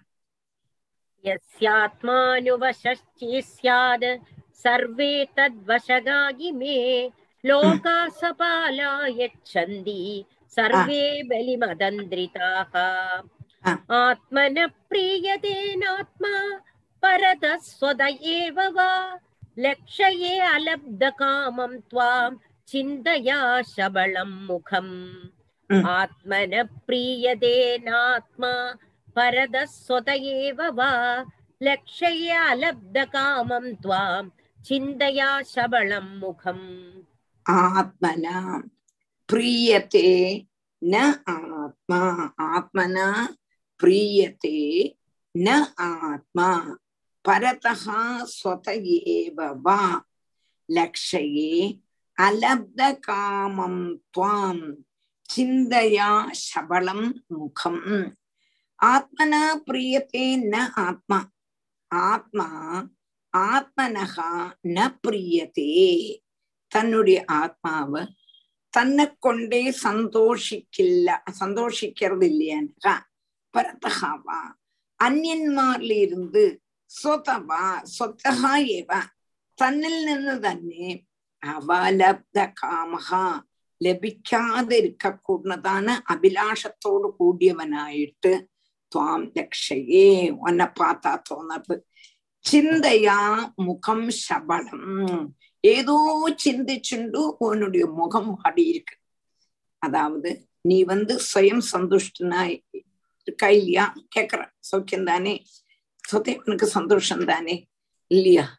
यस्यात्मानुवशश्चि स्याद् सर्वे तद्वशगा इमे लोका सपाला यच्छन्ति सर्वे बलिमदन्द्रिताः हा. आत्मनः प्रीयतेनात्मा परतः स्वद एव वा लक्षये अलब्धकामं त्वां चिन्तया शबलं मुखम् Mm. आत्मनः प्रीयतेनात्मा परतः स्वत एव वा लक्षये अलब्धकामं त्वां चिन्तया शबलं मुखम् ஆத்மனா பிரியத்தே ந ஆத்மா ஆத்மனா பிரியத்தே ந ஆத்மா பரதா ஸ்வத ஏவ வா லக்ஷயே அலப்த காமம் துவாம் சிந்தையா சபலம் முகம் ஆத்மனா பிரியத்தே ந ஆத்மா ஆத்மா ஆத்மனகா ந பிரியத்தே தன்னுடைய ஆத்மாவை தன்னை கொண்டே சந்தோஷிக்கல சந்தோஷிக்கிறது இல்லையானக்கா பரதகாவா அந்யன்மார்ல இருந்து சொதவா சொத்தகா ஏவ தன்னில் നിന്ന് തന്നെ അവലബ്ധ കാമഹ ലഭിക്കാതെ ഇരിക്കൂടുന്നതാണ് അഭിലാഷത്തോട് കൂടിയവനായിട്ട് ത്വാം രക്ഷയേ ഒന്നെ പാത്താ തോന്നത് ചിന്തയാ മുഖം ശബളം ஏதோ சிந்திச்சுண்டு உன்னுடைய முகம் வாடி இருக்கு அதாவது நீ வந்து சுயம் சந்துஷ்டனாய் இருக்கா இல்லையா கேக்குற சௌக்கியம் தானே சொத்தை உனக்கு சந்தோஷம் தானே இல்லையா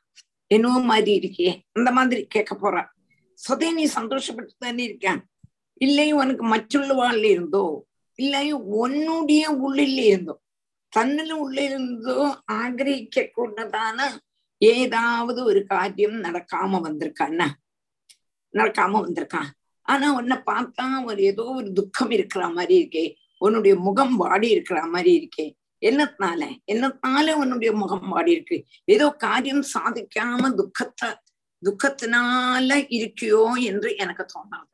என்னவோ மாதிரி இருக்கே அந்த மாதிரி கேட்க போறா சொதே நீ சந்தோஷப்பட்டு தானே இருக்கான் இல்லை உனக்கு மറ്റുள்ளவாழ்ல இருந்தோ இல்லை உன்னுடைய உள்ளில் இருந்தோ தன்னில உள்ள இருந்தோ ஆகிரகிக்க கூடதான ஏதாவது ஒரு காரியம் நடக்காம வந்திருக்கான்னா நடக்காம வந்திருக்கான் ஆனா உன்னை பார்த்தா ஒரு ஏதோ ஒரு துக்கம் இருக்கிற மாதிரி இருக்கே உன்னுடைய முகம் வாடி இருக்கிற மாதிரி இருக்கே என்னத்தினால என்னத்தினால உன்னுடைய முகம் வாடி இருக்கு ஏதோ காரியம் சாதிக்காம துக்கத்தை துக்கத்தினால இருக்கியோ என்று எனக்கு தோணாது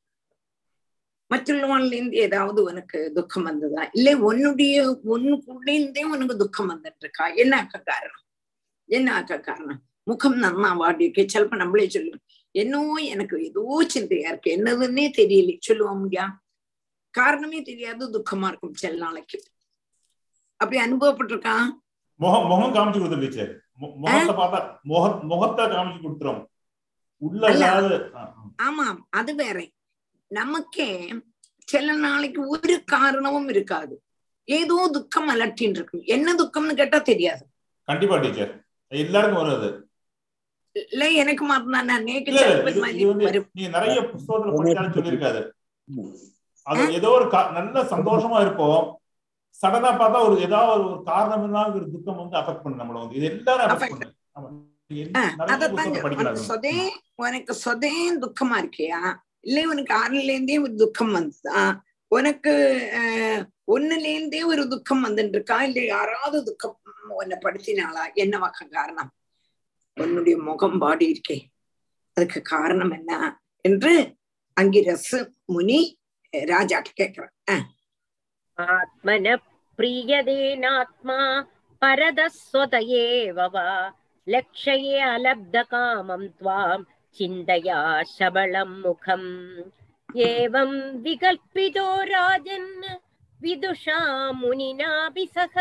மറ്റുள்ளவன்ல இருந்து ஏதாவது உனக்கு துக்கம் வந்ததா இல்ல உன்னுடைய ஒன்னுக்குள்ள இருந்தே உனக்கு துக்கம் வந்துட்டு இருக்கா என்ன ஆக்க காரணம் என்ன ஆக்க காரணம் முகம் நன்னா வாடி இருக்கு சிலப்ப நம்மளே சொல்லுவோம் என்னவோ எனக்கு ஏதோ சிந்தையா இருக்கு என்னதுன்னே தெரியல சொல்லுவோம் முடியா காரணமே தெரியாது துக்கமா இருக்கும் சில நாளைக்கு அப்படி அனுபவப்பட்டிருக்கா முகம் முகம் காமிச்சு கொடுத்து டீச்சர் முகத்தை பார்த்தா முக முகத்தை காமிச்சு கொடுத்துரும் உள்ள அல்ல. ஏதாவது ஆ, ஆ. ஆமாம் அது வேற நமக்கே சில நாளைக்கு ஒரு காரணமும் இருக்காது ஏதோ துக்கம் அலட்டின்னு இருக்கும் என்ன துக்கம்னு கேட்டா தெரியாது கண்டிப்பா டீச்சர் எல்லாருக்கும் வரும் அது இல்ல எனக்கு மாத்தினா நான் நேக்கு இல்ல சில இது பேர் இது வந்து வரும் நீங்க நிறைய புஸ்தகத்துல படிச்சாலும் சொல்லியிருக்காது அது ஆ? ஏதோ ஒரு கா- நல்ல சந்தோஷமா இருப்போம் சடனா பார்த்தா ஒரு ஏதாவது ஒரு காரணம் இல்லாம ஒரு துக்கம் வந்து அஃபெக்ட் பண்ணு நம்மள வந்து இது எல்லாரும் அஃபெக்ட் Affect. பண்ணு ஆமா. நீங்க என்ன- ஆஹ் நிறைய அதத்தான் புஸ்தகத்தை உனக்கு படிக்கிறாங்க சொதே உனக்கு சொதே துக்கமா இருக்கியா இல்ல உனக்கு ஆறுல இருந்தே ஒரு துக்கம் வந்ததா உனக்கு ஆஹ் ஒண்ணுல இருந்தே ஒரு துக்கம் வந்துட்டு இருக்கா இல்ல யாராவது துக்கம் உன்னை படுத்தினாளா என்னவாக்க காரணம் உன்னுடைய முகம் பாடி இருக்கே அதுக்கு காரணம் என்ன என்று அங்கிரசு முனி ராஜாட்ட கேக்குறான் ஆஹ் आत्मन प्रीयदेनात्मा परतः स्वत एव वा लक्षये अलब्धकामं त्वां चिन्तया शबलं मुखम् एवं विकल्पितो राजन् विदुषा मुनिनापि सह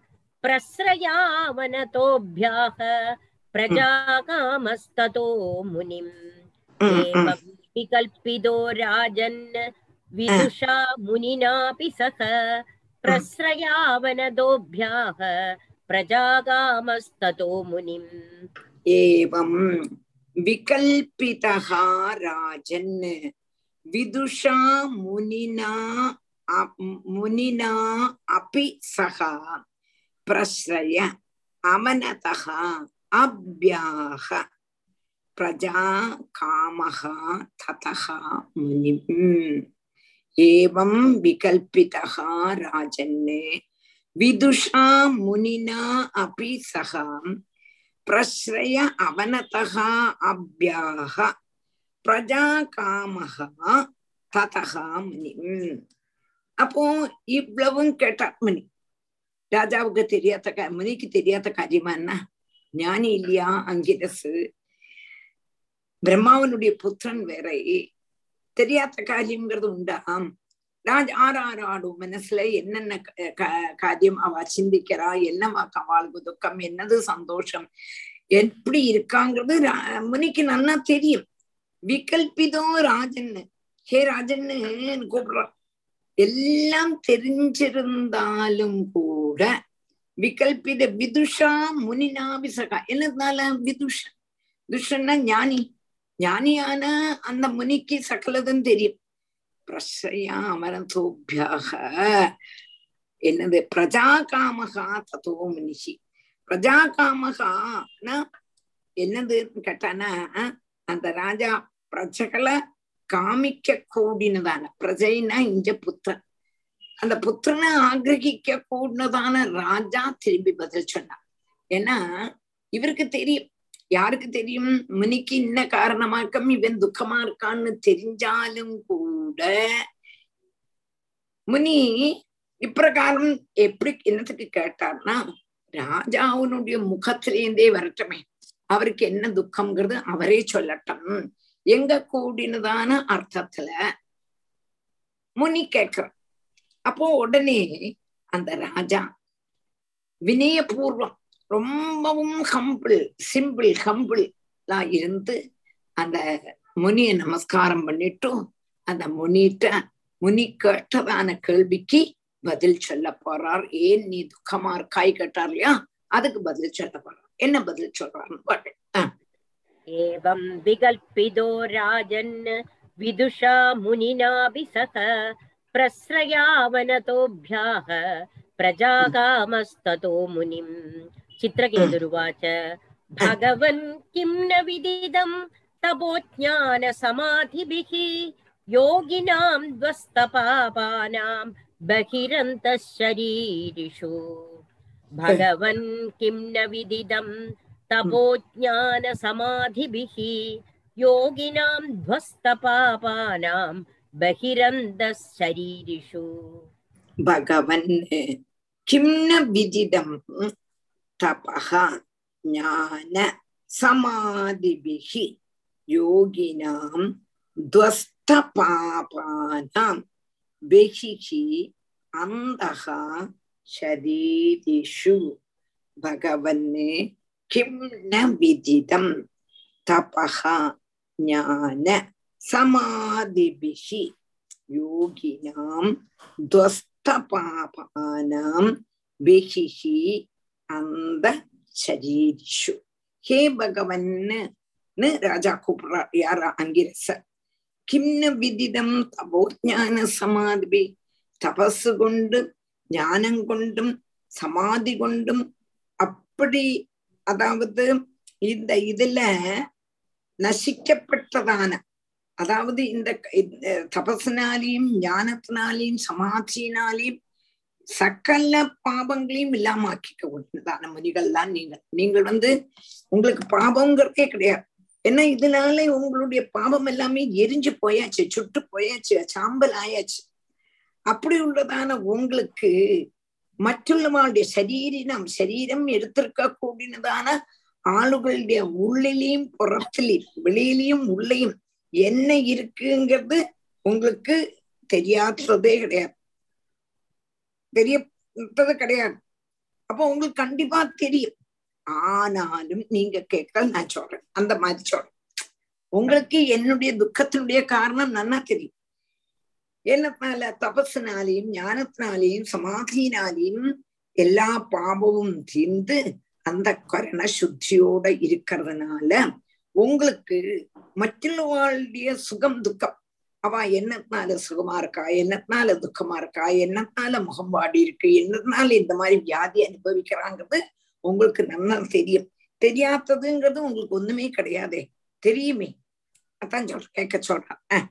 प्रस्रयावनतोभ्याः प्रजाकामस्ततो मुनिम् உம் உம் एवं विकल्पितो राजन् विदुषा मुनिनापि सह प्रस्रयावनदोभ्याः प्रजागामस्ततो मुनिम् एवं विकल्पितः राजन् विदुषा मुनिना अ- मुनिना अपि सः प्रश्रय अमनतः अभ्याह प्रजा कामः ततः मुनिम् एवं विकल्पितः राजन् विदुषा मुनिना अपि सः प्रश्रय अवनतः अभ्याह பிரஜாகாமக ததகா முனிம் அப்போ இவ்வளவும் கேட்டார் முனி ராஜாவுக்கு தெரியாத கா- முனிக்கு தெரியாத காரியமா என்ன ஞானி இல்லையா அங்கிரசு பிரம்மாவனுடைய புத்திரன் வேற தெரியாத காரியம்ங்கிறது உண்டாம் ராஜ் ஆறாறாடும் மனசுல என்னென்ன க- க- காரியம் அவ சிந்திக்கிறா என்னவா அவளுக்கு துக்கம் என்னது சந்தோஷம் எப்படி இருக்காங்கிறது ரா- முனிக்கு நன்னா தெரியும் விகல்பிதோ ராஜன்னு ஹே ராஜன்னு கூப்பிடுறான் எல்லாம் தெரிஞ்சிருந்தாலும் கூட விகல்பித விதுஷா முனினாபிசகா என்னதுனால விதுஷா துஷன்னா ஞானி ஞானியான அந்த முனிக்கு சகலதும் தெரியும் பிரசையா அமரதோபியாக என்னது பிரஜா காமகா ததோ முனிஷி பிரஜா காமகானா என்னதுன்னு கேட்டானா அந்த ராஜா பிரஜைகளை காமிக்க கூடினதான பிரஜைனா இங்க புத்தன் அந்த புத்திரனை ஆகிரகிக்க கூடினதான ராஜா திரும்பி பதில் சொன்னான் ஏன்னா இவருக்கு தெரியும் யாருக்கு தெரியும் முனிக்கு இன்ன காரணமாக்கம் இவன் துக்கமா இருக்கான்னு தெரிஞ்சாலும் கூட முனி இப்பிரகாரம் எப்படி என்னத்துக்கு கேட்டார்னா ராஜாவினுடைய முகத்திலேருந்தே வரட்டுமே அவருக்கு என்ன துக்கம்ங்கிறது அவரே சொல்லட்டும் எங்க கூடினதான அர்த்தத்துல முனி கேக்குறான் அப்போ உடனே அந்த ராஜா வினயபூர்வம் ரொம்பவும் ஹம்பிள் சிம்பிள் ஹம்பிள் இருந்து அந்த முனிய நமஸ்காரம் பண்ணிட்டு அந்த முனிட்ட முனி கேட்டதான கேள்விக்கு பதில் சொல்ல போறார் ஏன் நீ துக்கமா இருக்காய் கேட்டார் இல்லையா அதுக்கு பதில் சொல்ல போறார் என்ன பதில் சொல்றாருன்னு பாட்டு एवं विकल्पितो राजन् विदुषा मुनिनापि सह प्रस्रयावनतोभ्याः प्रजाकामस्ततो मुनिम् चित्रकेतुरुवाच भगवन् किं न विदिदं तपोज्ञानसमाधिभिः योगिनां ध्वस्तपापानां बहिरन्तः शरीरिषु भगवन् किं न विदिदं तपोज्ञानसमाधिभिः योगिनां ध्वस्तपापानां बहिरन्तः शरीरिषु भगवन् किं न विदिदं तपः ज्ञान समाधिभिः योगिनां ध्वस्तपापानां बहिः अन्तः शरीरिषु भगवन् किं न विदितं तपः ज्ञान समाधिभिः योगिनां ध्वस्तपापानां बहिः அந்த ശരീരിഷു ഹേ ഭഗവന് രാജാ കൂപ്പിട യാരാ അങ്കിരസ കിംന വിദിതം തപോജ്ഞാന സമാധി തപസ് കൊണ്ടും ஞானம் கொண்டும் சமாதி கொண்டும் அப்படி அதாவது இந்த இதுல நசிக்கப்பட்டதான அதாவது இந்த தபசினாலையும் ஞானத்தினாலையும் சமாதியினாலையும் சகல பாவங்களையும் இல்லாம ஆக்கிக்க கொண்டதான முனிகள்லாம் நீங்கள் நீங்கள் வந்து உங்களுக்கு பாவங்கிறதே கிடையாது ஏன்னா இதனால உங்களுடைய பாவம் எல்லாமே எரிஞ்சு போயாச்சு சுட்டு போயாச்சு சாம்பல் ஆயாச்சு அப்படி உள்ளதான உங்களுக்கு മറ്റുള്ളവരുടെ ശരീരം ശരീരം എടുത്തിருக்க கூடினதான ஆளுகளுடைய உள்ளிலையும் புறத்திலையும் வெளியிலையும் உள்ளையும் என்ன இருக்குங்கிறது உங்களுக்கு தெரியாததே கிடையாது தெரியறது கிடையாது அப்போ உங்களுக்கு கண்டிப்பா தெரியும் ஆனாலும் நீங்க கேட்க நான் சொல்றேன் அந்த மாதிரி சொல்றேன் உங்களுக்கு என்னுடைய துக்கத்தினுடைய காரணம் நன்னா தெரியும் என்னத்தினால தபசினாலையும் ஞானத்தினாலையும் சமாதியினாலையும் எல்லா பாவமும் தீர்ந்து அந்த கரண சுத்தியோட இருக்கிறதுனால உங்களுக்கு மറ്റുള്ളவளுடைய சுகம் துக்கம் அவ என்னத்தினால சுகமா இருக்கா என்னத்தினால துக்கமா இருக்கா என்னத்தினால முகம் வாடி இருக்கு என்னத்தினால இந்த மாதிரி வியாதி அனுபவிக்கிறாங்கிறது உங்களுக்கு நல்லா தெரியும் தெரியாததுங்கிறது உங்களுக்கு ஒண்ணுமே கிடையாதே தெரியுமே அதான் சொல்ற கேட்க சொல்றேன்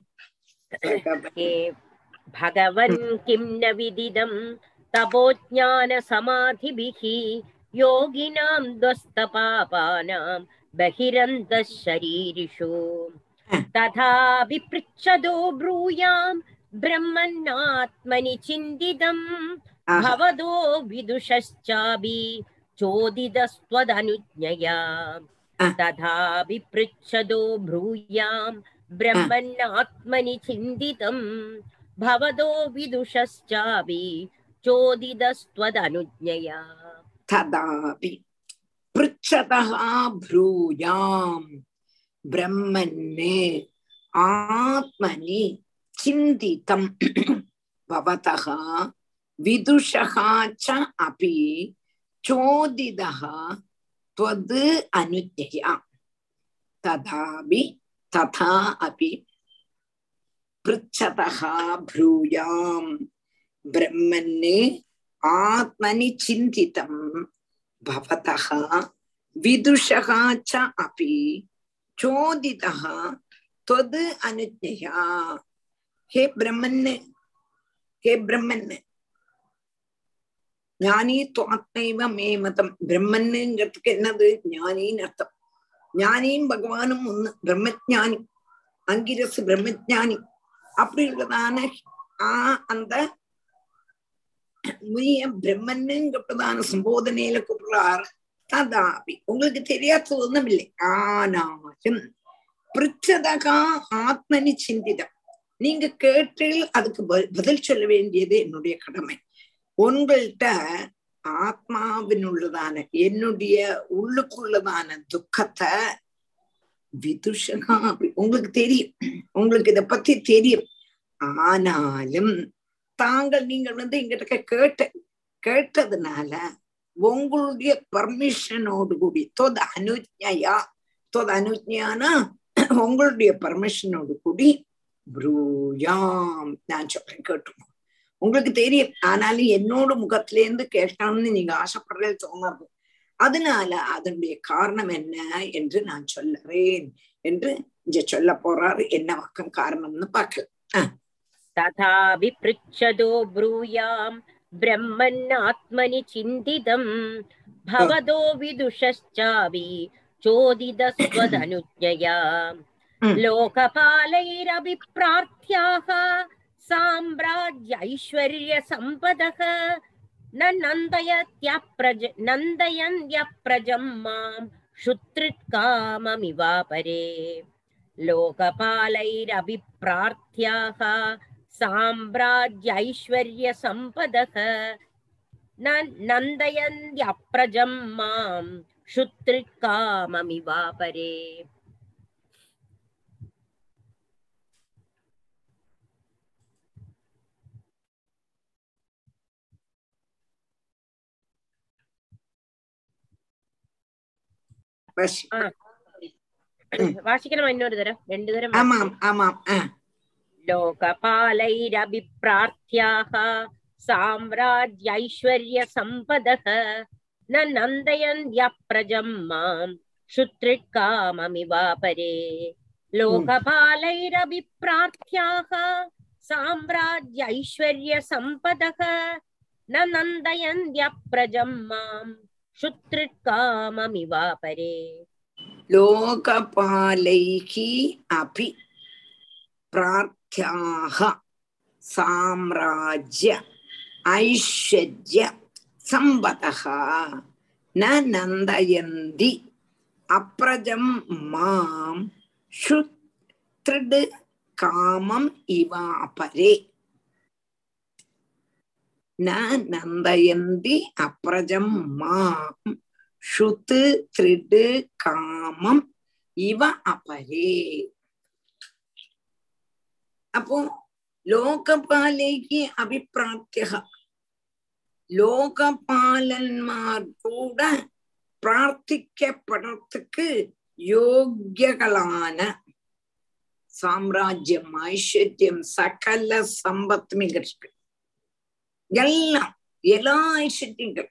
भगवन् किं न विदिदं तपोज्ञानसमाधिभिः योगिनां ध्वस्तपापानां बहिरन्तः शरीरिषु तथापि पृच्छदो ब्रूयां ब्रह्मन्नात्मनि चिन्तितं भवदो विदुषश्चापि चोदितस्त्वदनुज्ञया तथापि पृच्छदो ब्रूयां ब्रह्मन्नात्मनि चिन्तितं भवदो विदुषश्चापि चोदितस्त्वदनुज्ञया तदापि पृच्छतः ब्रूयाम् ब्रह्मन्ने आत्मनि चिन्तितं भवतः विदुषः च अपि चोदितः त्वद् अनुज्ञया तदापि तथा अपि पृच्छतः ब्रूयाम् ब्रह्मन्ने आत्मनि चिन्तितं भवतः विदुषः च अपि चोदितः त्वद् अनुज्ञया हे ब्रह्मन् हे ब्रह्मन् ஞானி துவாத்மைவ மே மதம் பிரம்மன்னுங்கிறதுக்கு என்னது ஞானின்னு அர்த்தம் ஞானியும் பகவானும் ஒண்ணு பிரம்மஜானி அங்கிரசு பிரம்மஜானி அப்படி உள்ளதான ஆ அந்த முனிய பிரம்மன்னுங்கப்பட்டதான சம்போதனையில கூப்பிடுறார் ததாபி உங்களுக்கு தெரியாதது ஒண்ணும் இல்லை ஆனாலும் பிரிச்சதகா ஆத்மனி சிந்திதம் நீங்க கேட்டில் அதுக்கு பதில் சொல்ல வேண்டியது என்னுடைய கடமை உங்கள்கிட்ட ஆத்மாவினுள்ளதான என்னுடைய உள்ளுக்குள்ளதான துக்கத்தை விதுஷகா அப்படி உங்களுக்கு தெரியும் உங்களுக்கு இத பத்தி தெரியும் ஆனாலும் தாங்கள் நீங்கள் வந்து எங்கிட்ட கேட்ட கேட்டதுனால உங்களுடைய பர்மிஷனோடு கூடி தொத அனுஜயா தொதனுஜான உங்களுடைய பர்மிஷனோடு கூடி ப்ரூயாம் நான் சொல்றேன் கேட்டுக்கோ உங்களுக்கு தெரியும் ஆனாலும் என்னோட முகத்துல இருந்து கேட்கணும்னு நீங்க ஆசைப்படுறது தோணுறது அதனால அதனுடைய காரணம் என்ன என்று நான் சொல்லறேன் என்று இங்க சொல்ல போறாரு என்ன பக்கம் காரணம்னு பார்க்கலாம் तथापि पृच्छतो ब्रूयाम् ब्रह्मन्नात्मनि चिन्तितम् भवतो विदुषश्चापि चोदितस्त्वदनुज्ञया Mm. लोकपालैरभिप्रार्थ्याः साम्राज्यैश्वर्यसम्पदः न नन्दयत्यप्रज नन्दयन्त्यप्रजम् माम् शुत्रुत्काममिवापरे लोकपालैरभिप्रार्थ्याः साम्राज्यैश्वर्यसम्पदः न नन्दयन्त्यप्रजम् माम् शुत्रुत्काममिवापरे பஸ். വാശിക്കണം എന്നൊരു തരം രണ്ടു തരം ஆமாம் ஆமாம் ஆ लोकपालैरभिप्रार्थ्याः साम्राज्यैश्वर्यसम्पदः न नन्दयन्त्यप्रजम् माम् शुत्रुकाममिवापरे लोकपालैरभिप्रार्थ्याः साम्राज्यैश्वर्यसम्पदः न नन्दयन्त्यप्रजम् माम् शुत्रुकाममिवापरे लोकपालैः अपि प्रार्थ्याः साम्राज्य ऐश्वर्य सम्पदः न नन्दयन्ति अप्रजं मां शुत्रिड् कामम् इवापरे न नन्दयन्ति अप्रजं मां ஷுத்து திருடு காமம் இவ அப்பரே அப்போ ലോകപാലേക്ക് അഭിപ്രാപ്യ ലോകപാലന്മാർ കൂടെ പ്രാർത്ഥിക്കപ്പെടത്തുക്ക് യോഗ്യകളാണ് സാമ്രാജ്യം ഐശ്വര്യം സകല സമ്പത്തും ഇருக்கு எல்லாம் எல்லா ஐஸ்வர்யங்கள்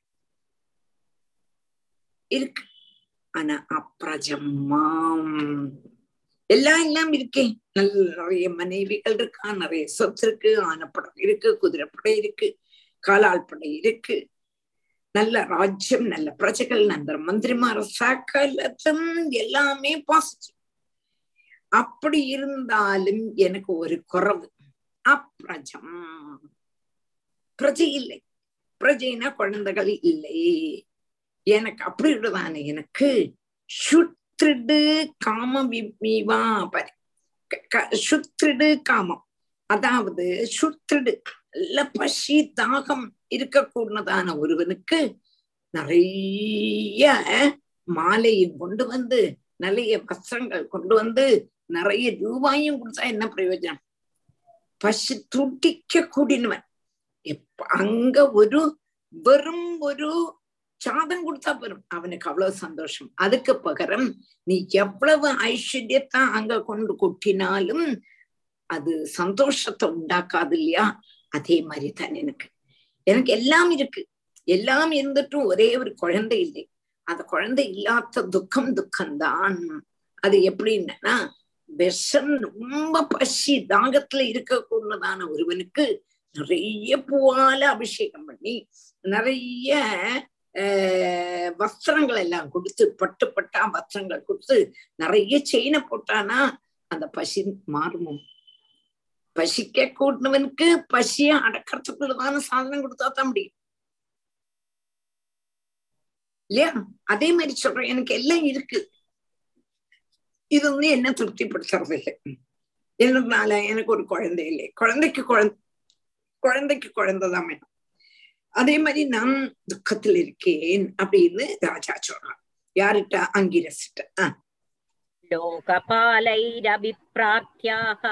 இருக்கு ஆனா அப்பிரஜம்மாம் எல்லாம் எல்லாம் இருக்கே நல்ல நிறைய மனைவிகள் இருக்கா நிறைய சொத்து இருக்கு ஆனப்படம் இருக்கு குதிரைப்படை இருக்கு காலால் படை இருக்கு நல்ல ராஜ்யம் நல்ல பிரஜைகள் நல்ல மந்திரிமார் சகலத்தும் எல்லாமே பாசிட்டிவ் அப்படி இருந்தாலும் எனக்கு ஒரு குறவு அப்பிரஜம் பிரஜை இல்லை பிரஜைனா குழந்தைகள் இல்லை எனக்கு அப்படி விடுதானே எனக்கு சுத்திடு காம விவா பரி சுத்திடு காமம் அதாவது சுத்திடு நல்ல பசி தாகம் இருக்கக்கூடதான ஒருவனுக்கு நிறைய மாலையும் கொண்டு வந்து நிறைய வஸ்திரங்கள் கொண்டு வந்து நிறைய ரூபாயும் கொடுத்தா என்ன பிரயோஜனம் பசி துடிக்க கூடினவன் எப்ப அங்க ஒரு வெறும் ஒரு சாதம் கொடுத்தா போரும் அவனுக்கு அவ்வளவு சந்தோஷம் அதுக்கு பகரம் நீ எவ்வளவு ஐஸ்வர்யத்தை அங்க கொண்டு கொட்டினாலும் அது சந்தோஷத்தை உண்டாக்காது இல்லையா அதே மாதிரி தான் எனக்கு எனக்கு எல்லாம் இருக்கு எல்லாம் இருந்துட்டும் ஒரே ஒரு குழந்தை இல்லை அந்த குழந்தை இல்லாத துக்கம் துக்கம்தான் அது எப்படின்னா விஷம் ரொம்ப பசி தாகத்துல இருக்கக்கூடதான ஒருவனுக்கு நிறைய பூவால அபிஷேகம் பண்ணி நிறைய ஆஹ் வஸ்திரங்கள் எல்லாம் கொடுத்து பட்டு பட்டா வஸ்திரங்கள் கொடுத்து நிறைய செயினை போட்டானா அந்த பசி மாறுமோ பசிக்க கூட்டினவனுக்கு பசிய அடக்கிறதுக்குள்ளதான சாதனம் கொடுத்தா தான் முடியும் இல்லையா அதே மாதிரி சொல்றேன் எனக்கு எல்லாம் இருக்கு இது வந்து என்ன திருப்திப்படுத்துறது இல்லை என்னதுனால எனக்கு ஒரு குழந்தை இல்லை குழந்தைக்கு குழந்தை குழந்தைக்கு குழந்தைதான் வேணும் அதே மாதிரி நான் துக்கத்தில் இருக்கேன் அப்படின்னு ராஜா சொல்றான் யாருட்ட அங்கிரசிட்ட ஆஹ் लोकपालैरभिप्रार्थ्याः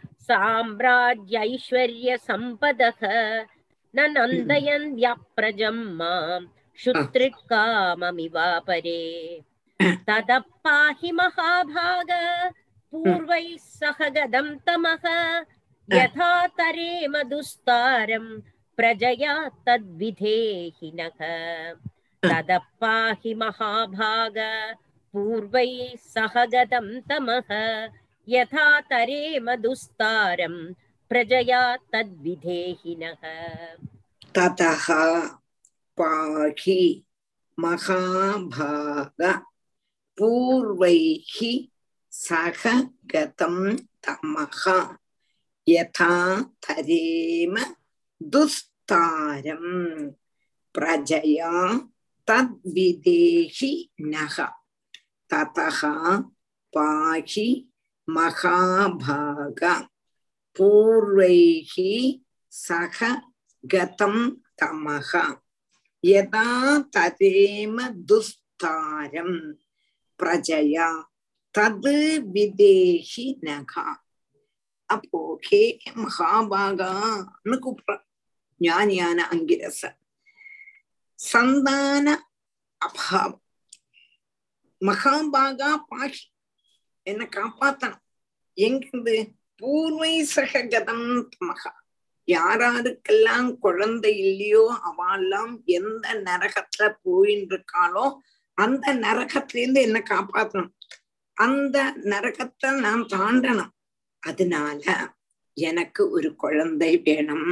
साम्राज्यैश्वर्यसम्पदः न नन्दयन्त्यप्रजम् माम् शुत्रुकाममिवापरे ततः पाहि महाभाग पूर्वैः सह गदं तमः यथा तरेम दुस्तारं प्रजया तद्विधेहिनः ततः पाहि महाभाग पूर्वैः सह गदं तमः यथा तरेम दुस्तारं प्रजया तद्विधेहिनः ततः पाहि महाभाग पूर्वैः सह गतं तमः यथा तरेम दुस्तारं प्रजया तद्विदेहि नः ततः पाहि महाभाग पूर्वैः सह गतं तमः यदा तदेम दुस्तारं प्रजया तद् विदेहि नக அப்போ ஹே மகாபாகான்னு கூப்பிடுற ஞானியான அங்கிரச சந்தான அபாவம் மகாபாகா பாகி என்ன காப்பாத்தணும் எங்கிருந்து பூர்வை சககதம் மகா யாராருக்கெல்லாம் குழந்தை இல்லையோ அவெல்லாம் எந்த நரகத்துல போயின்னு இருக்காளோ அந்த நரகத்திலேருந்து என்ன காப்பாத்தணும் அந்த நரகத்தை நான் தாண்டணும் அதனால எனக்கு ஒரு குழந்தை வேணும்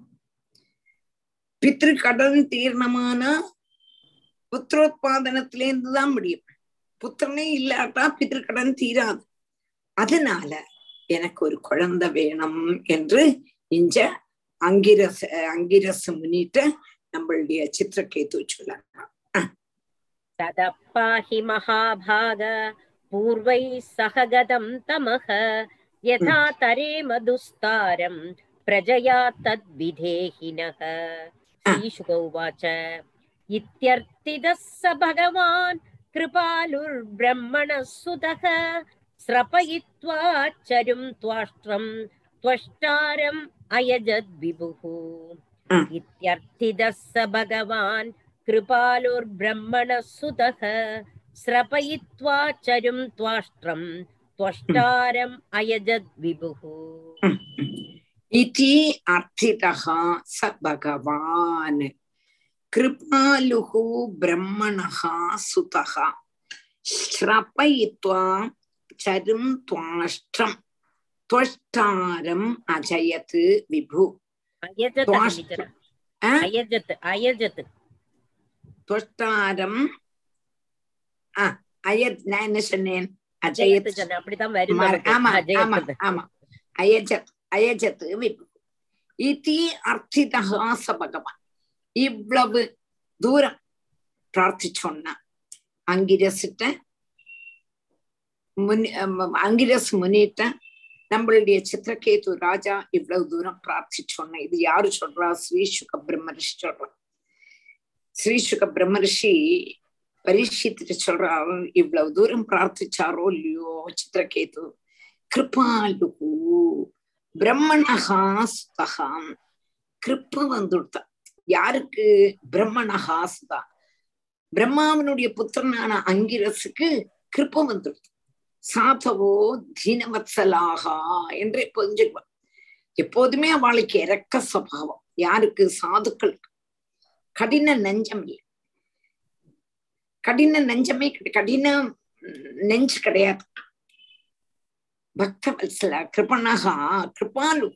பித்ரு கடன் தீர்ணமானா புத்திரோத்பாதனத்திலேருந்து தான் முடியும் புத்திரனே இல்லாட்டா பித்ரு கடன் தீராது அதனால எனக்கு ஒரு குழந்தை வேணும் என்று இஞ்ச அங்கிரச அங்கிரச முன்னிட்டு நம்மளுடைய சித்திரக்கேத்து சொல்லலாம் ततः पाहि महाभाग पूर्वैः सह गतं तमः यथा तरेम दुस्तारं प्रजया तद्विधेहिनः श्रीशुक उवाच इत्यर्थितः स भगवान् कृपालुर्ब्रह्मणः सुतः स्रपयित्वा चरुं त्वाष्ट्रं त्वष्टारम् अयजद्विभुः इत्यर्थितः स भगवान् कृपालुर्ब्रह्मणः सुतः स्रपयित्वा चरुं त्वाष्ट्रं त्वष्टारम् अयजद्विभुः इति अर्थितः स भगवान् कृपालुः ब्रह्मणः सुतः श्रपयित्वा चरुं त्वाष्ट्रं त्वष्टारम् अजयत् विभु अयजत् त्वाष्ट्र- विचर आ? अयजत् अयजत् त्वष्टारम् ஆ அயத் நான் என்ன சொன்னேன் அஜயத் அஜயத் சொன்ன அப்படித்தான் வரும் மர- நமக்கு. ஆமா ஆமா அஜயத் ஆமா அயஜத் அயஜத் விபு இதி அர்த்திதா ச பகவான் இவ்வளவு தூரம் பிரார்த்திச்சோன்னா அங்கிரசிட்ட முனி அம், அங்கிரஸ் முனிட்ட நம்மளுடைய சித்திரகேது ராஜா இவ்வளவு தூரம் பிரார்த்திச்சோன்ன இது யாரு சொல்றா ஸ்ரீசுக பிரம்மரிஷி சொல்றா ஸ்ரீசுக பிரம்மரிஷி பரீட்சித்துட்டு சொல்றாரு இவ்வளவு தூரம் பிரார்த்திச்சாரோ இல்லையோ சித்திரகேது கிருபாலுகு பிரம்மணஹா சுதகாம் கிருப்ப வந்துடுத்தா யாருக்கு பிரம்மணஹா சுதா பிரம்மாவனுடைய புத்திரனான அங்கிரசுக்கு கிருப்ப வந்துடுத்து சாதவோ தீனவத்சலாகா என்று புரிஞ்சுக்குவா எப்போதுமே அவளுக்கு இறக்க சுவாவம் யாருக்கு சாதுக்களுக்கு கடின நெஞ்சம் இல்லை கடின நெஞ்சமே கிடை- கடின ம், நெஞ்சு கிடையாது பக்த வத்சல கிருபணகா கிருபாலு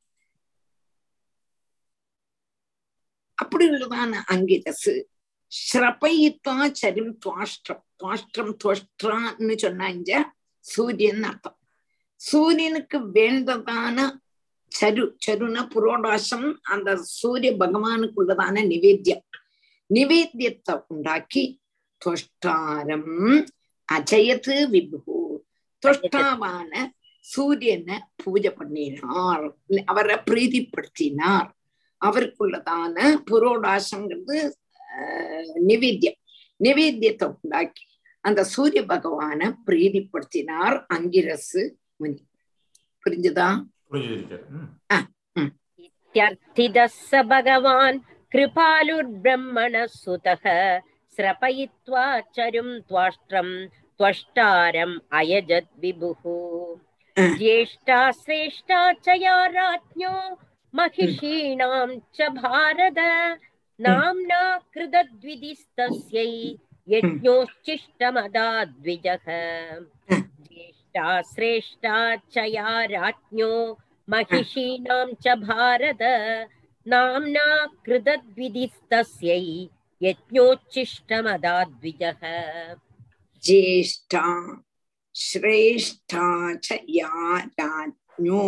அப்படி உள்ளதான அங்கிரசு ஸ்ரபயித்வா சரிம் துவாஷ்டம் துவாஷ்டம் துவஷ்டான்னு சொன்னா இங்க சூரியன் அர்த்தம் சூரியனுக்கு வேண்டதான சரு சருன புரோடாசம் அந்த சூரிய பகவானுக்குள்ளதான நிவேத்தியம் நிவேத்தியத்தை உண்டாக்கி துவஷ்டாரம் அஜயத்து விபு துவஷ்டாவான சூரியனை பூஜை பண்ணினார் அவரை பிரீதிப்படுத்தினார் அவருக்குள்ளதான புரோடாசங்கிறது ஆஹ், நிவேத்தியம் நிவேத்தியத்தை உண்டாக்கி அந்த சூரிய பகவானை பிரீதிப்படுத்தினார் அங்கிரசு முனி புரிஞ்சுதா புரிஞ்சிருக்காரு ம். इत्यर्थितः स भगवान् कृपालुर्ब्रह्मणः सुतः स्रपयित्वा चरुं त्वाष्ट्रं त्वष्टारम् अयजत् विभुः ज्येष्ठा श्रेष्ठा च या राज्ञो महिषीणां च भारत नाम्ना कृतद्विधिस्तस्यै यज्ञोश्चिष्टमदा द्विजः ज्येष्ठा श्रेष्ठा च या राज्ञो महिषीणां च भारत नाम्ना कृतद्विधिस्तस्यै यज्ञोच्छिष्टमदा द्विजः ज्येष्ठा श्रेष्ठा च या राज्ञो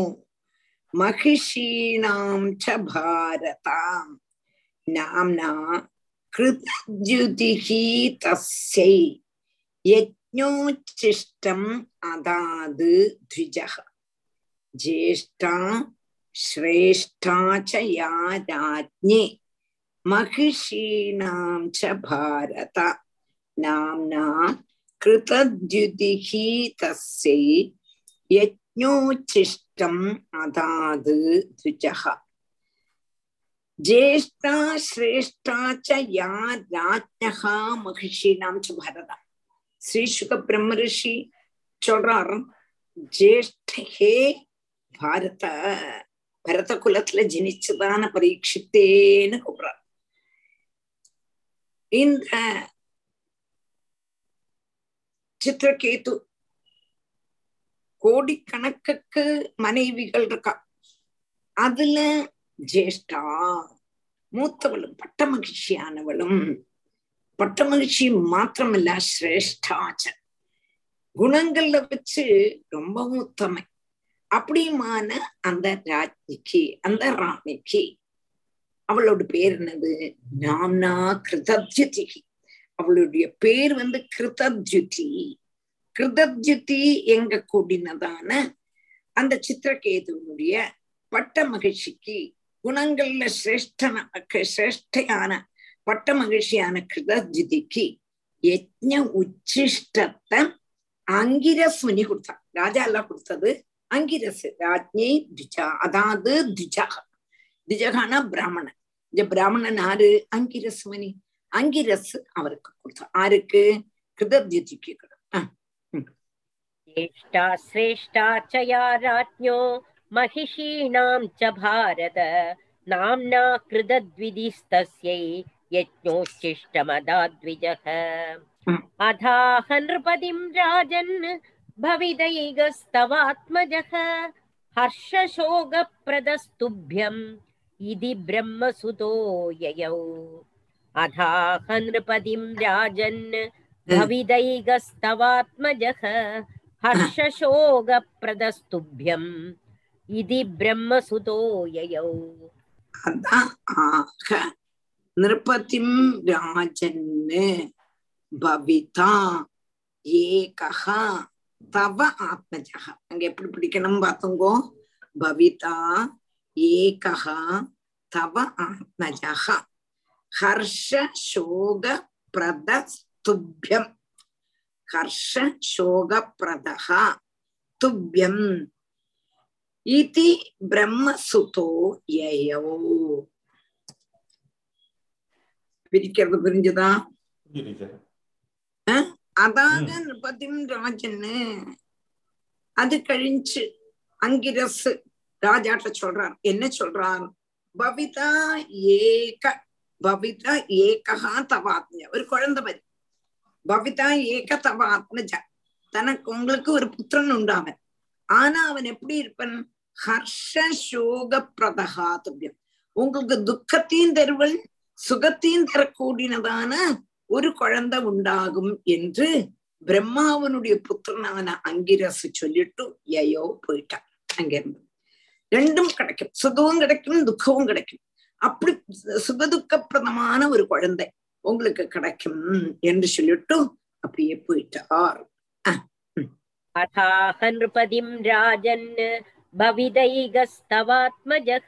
महिषीणां च भारता नाम्ना कृतद्युतिः तस्यै यज्ञोच्छिष्टम् अदाद् द्विजः ज्येष्ठा श्रेष्ठा च या राज्ञे महिषीणां च भारत नाम्ना कृतद्युतिः तस्यै यज्ञोच्छिष्टम् अदाद् द्विजः ज्येष्ठा श्रेष्ठा च या राज्ञः महिषीणां च भारत ஸ்ரீசுக பிரம்மரிஷி சொல்றார் ஜேஷ்டே பாரத பரத குலத்துல ஜனிச்சதான பரீட்சித்தேன்னு கூப்பிடுறார் இந்த சித்திரகேது கோடிக்கணக்குக்கு மனைவிகள் இருக்கா அதுல ஜேஷ்டா மூத்தவளும் பட்ட மகிழ்ச்சியானவளும் பட்ட மகிழ்ச்சி மாத்திரமல்ல சிரேஷ்டாச்ச குணங்கள்ல வச்சு ரொம்ப மூத்தமை அப்படியுமான அந்த ராஜ்னிக்கு அந்த ராணிக்கு அவளோட பேர் என்னது நாம்னா கிருதத்யுதி அவளுடைய பேர் வந்து கிருதத்யுதி கிருதத்யுதி எங்க கூடினதான அந்த சித்திரகேதுவனுடைய பட்ட மகிழ்ச்சிக்கு குணங்கள்ல சிரேஷ்டன சிரேஷ்டையான பட்ட மகிழ்ச்சியான கிருதத்யுதிக்கு யஜ்ஞ உச்சிஷ்டத்தை அங்கிரஸ் முனி கொடுத்தா ராஜா எல்லாம் கொடுத்தது அங்கிரஸ் ராஜ்ஞி துஜா அதாவது துஜாக துஜகானா பிராமணன் இந்த பிராமணன் ஆறு அங்கிரஸ் முனி அங்கிரஸ் அவருக்கு கொடுத்தா ஆருக்கு கிருதத்யுதிக்கு ज्येष्ठा श्रेष्ठा च या राज्ञो महिषीणां च भारत नाम्ना कृतद्विधिस्तस्यै यज्ञोच्छिष्टमदाद्विजः अथाह नृपतिं राजन् भविदैगस्तवात्मजः हर्षशोकप्रदस्तुभ्यम् इति ब्रह्मसुतो ययौ अथाह नृपतिं राजन् भविदैगस्तवात्मजः हर्षशोकप्रदस्तुभ्यम् इति ब्रह्मसुतो ययौ அதான் ஆக நிருபதிம் ராஜன்னு பவிதா ஏகா தவ ஆத்மஜக அங்க எப்படி பிடிக்கணும் பார்த்தோங்கோ பவிதா ஏகா தவ ஆத்மஜக ஹர்ஷ சோக பிரதஸ்துபியம் ஹர்ஷ சோக பிரதக துபியம் இதி பிரம்மசுதோ யயோ பிரிக்கிறது புரிஞ்சுதா அதாக நிருபதிம் ராஜன்னு அது கழிஞ்சு அங்கிரசு ராஜாட்ட சொல்றார் என்ன சொல்றார் பவிதா ஏக பவிதா ஏகா தவாத்மஜ ஒரு குழந்தை வரி பவிதா ஏக தவாத்மஜ தனக்கு உங்களுக்கு ஒரு புத்திரன் உண்டாவன் ஆனா அவன் எப்படி இருப்பன் ஹர்ஷ சோக பிரதகாத்துபியம் உங்களுக்கு துக்கத்தையும் தருவன் சுகத்தையும் தரக்கூடியனதான ஒரு குழந்தை உண்டாகும் என்று பிரம்மாவனுடைய புத்திரனான அங்கிரசு சொல்லிட்டு யயோ போயிட்டான் அங்கிருந்து ரெண்டும் கிடைக்கும் சுகமும் கிடைக்கும் துக்கமும் கிடைக்கும் அப்படி சுகதுக்கப்பிரதமான ஒரு குழந்தை உங்களுக்கு கிடைக்கும் என்று சொல்லிட்டு அப்படியே போயிட்டார் अथाह नृपतिं राजन् भविदैगस्तवात्मजः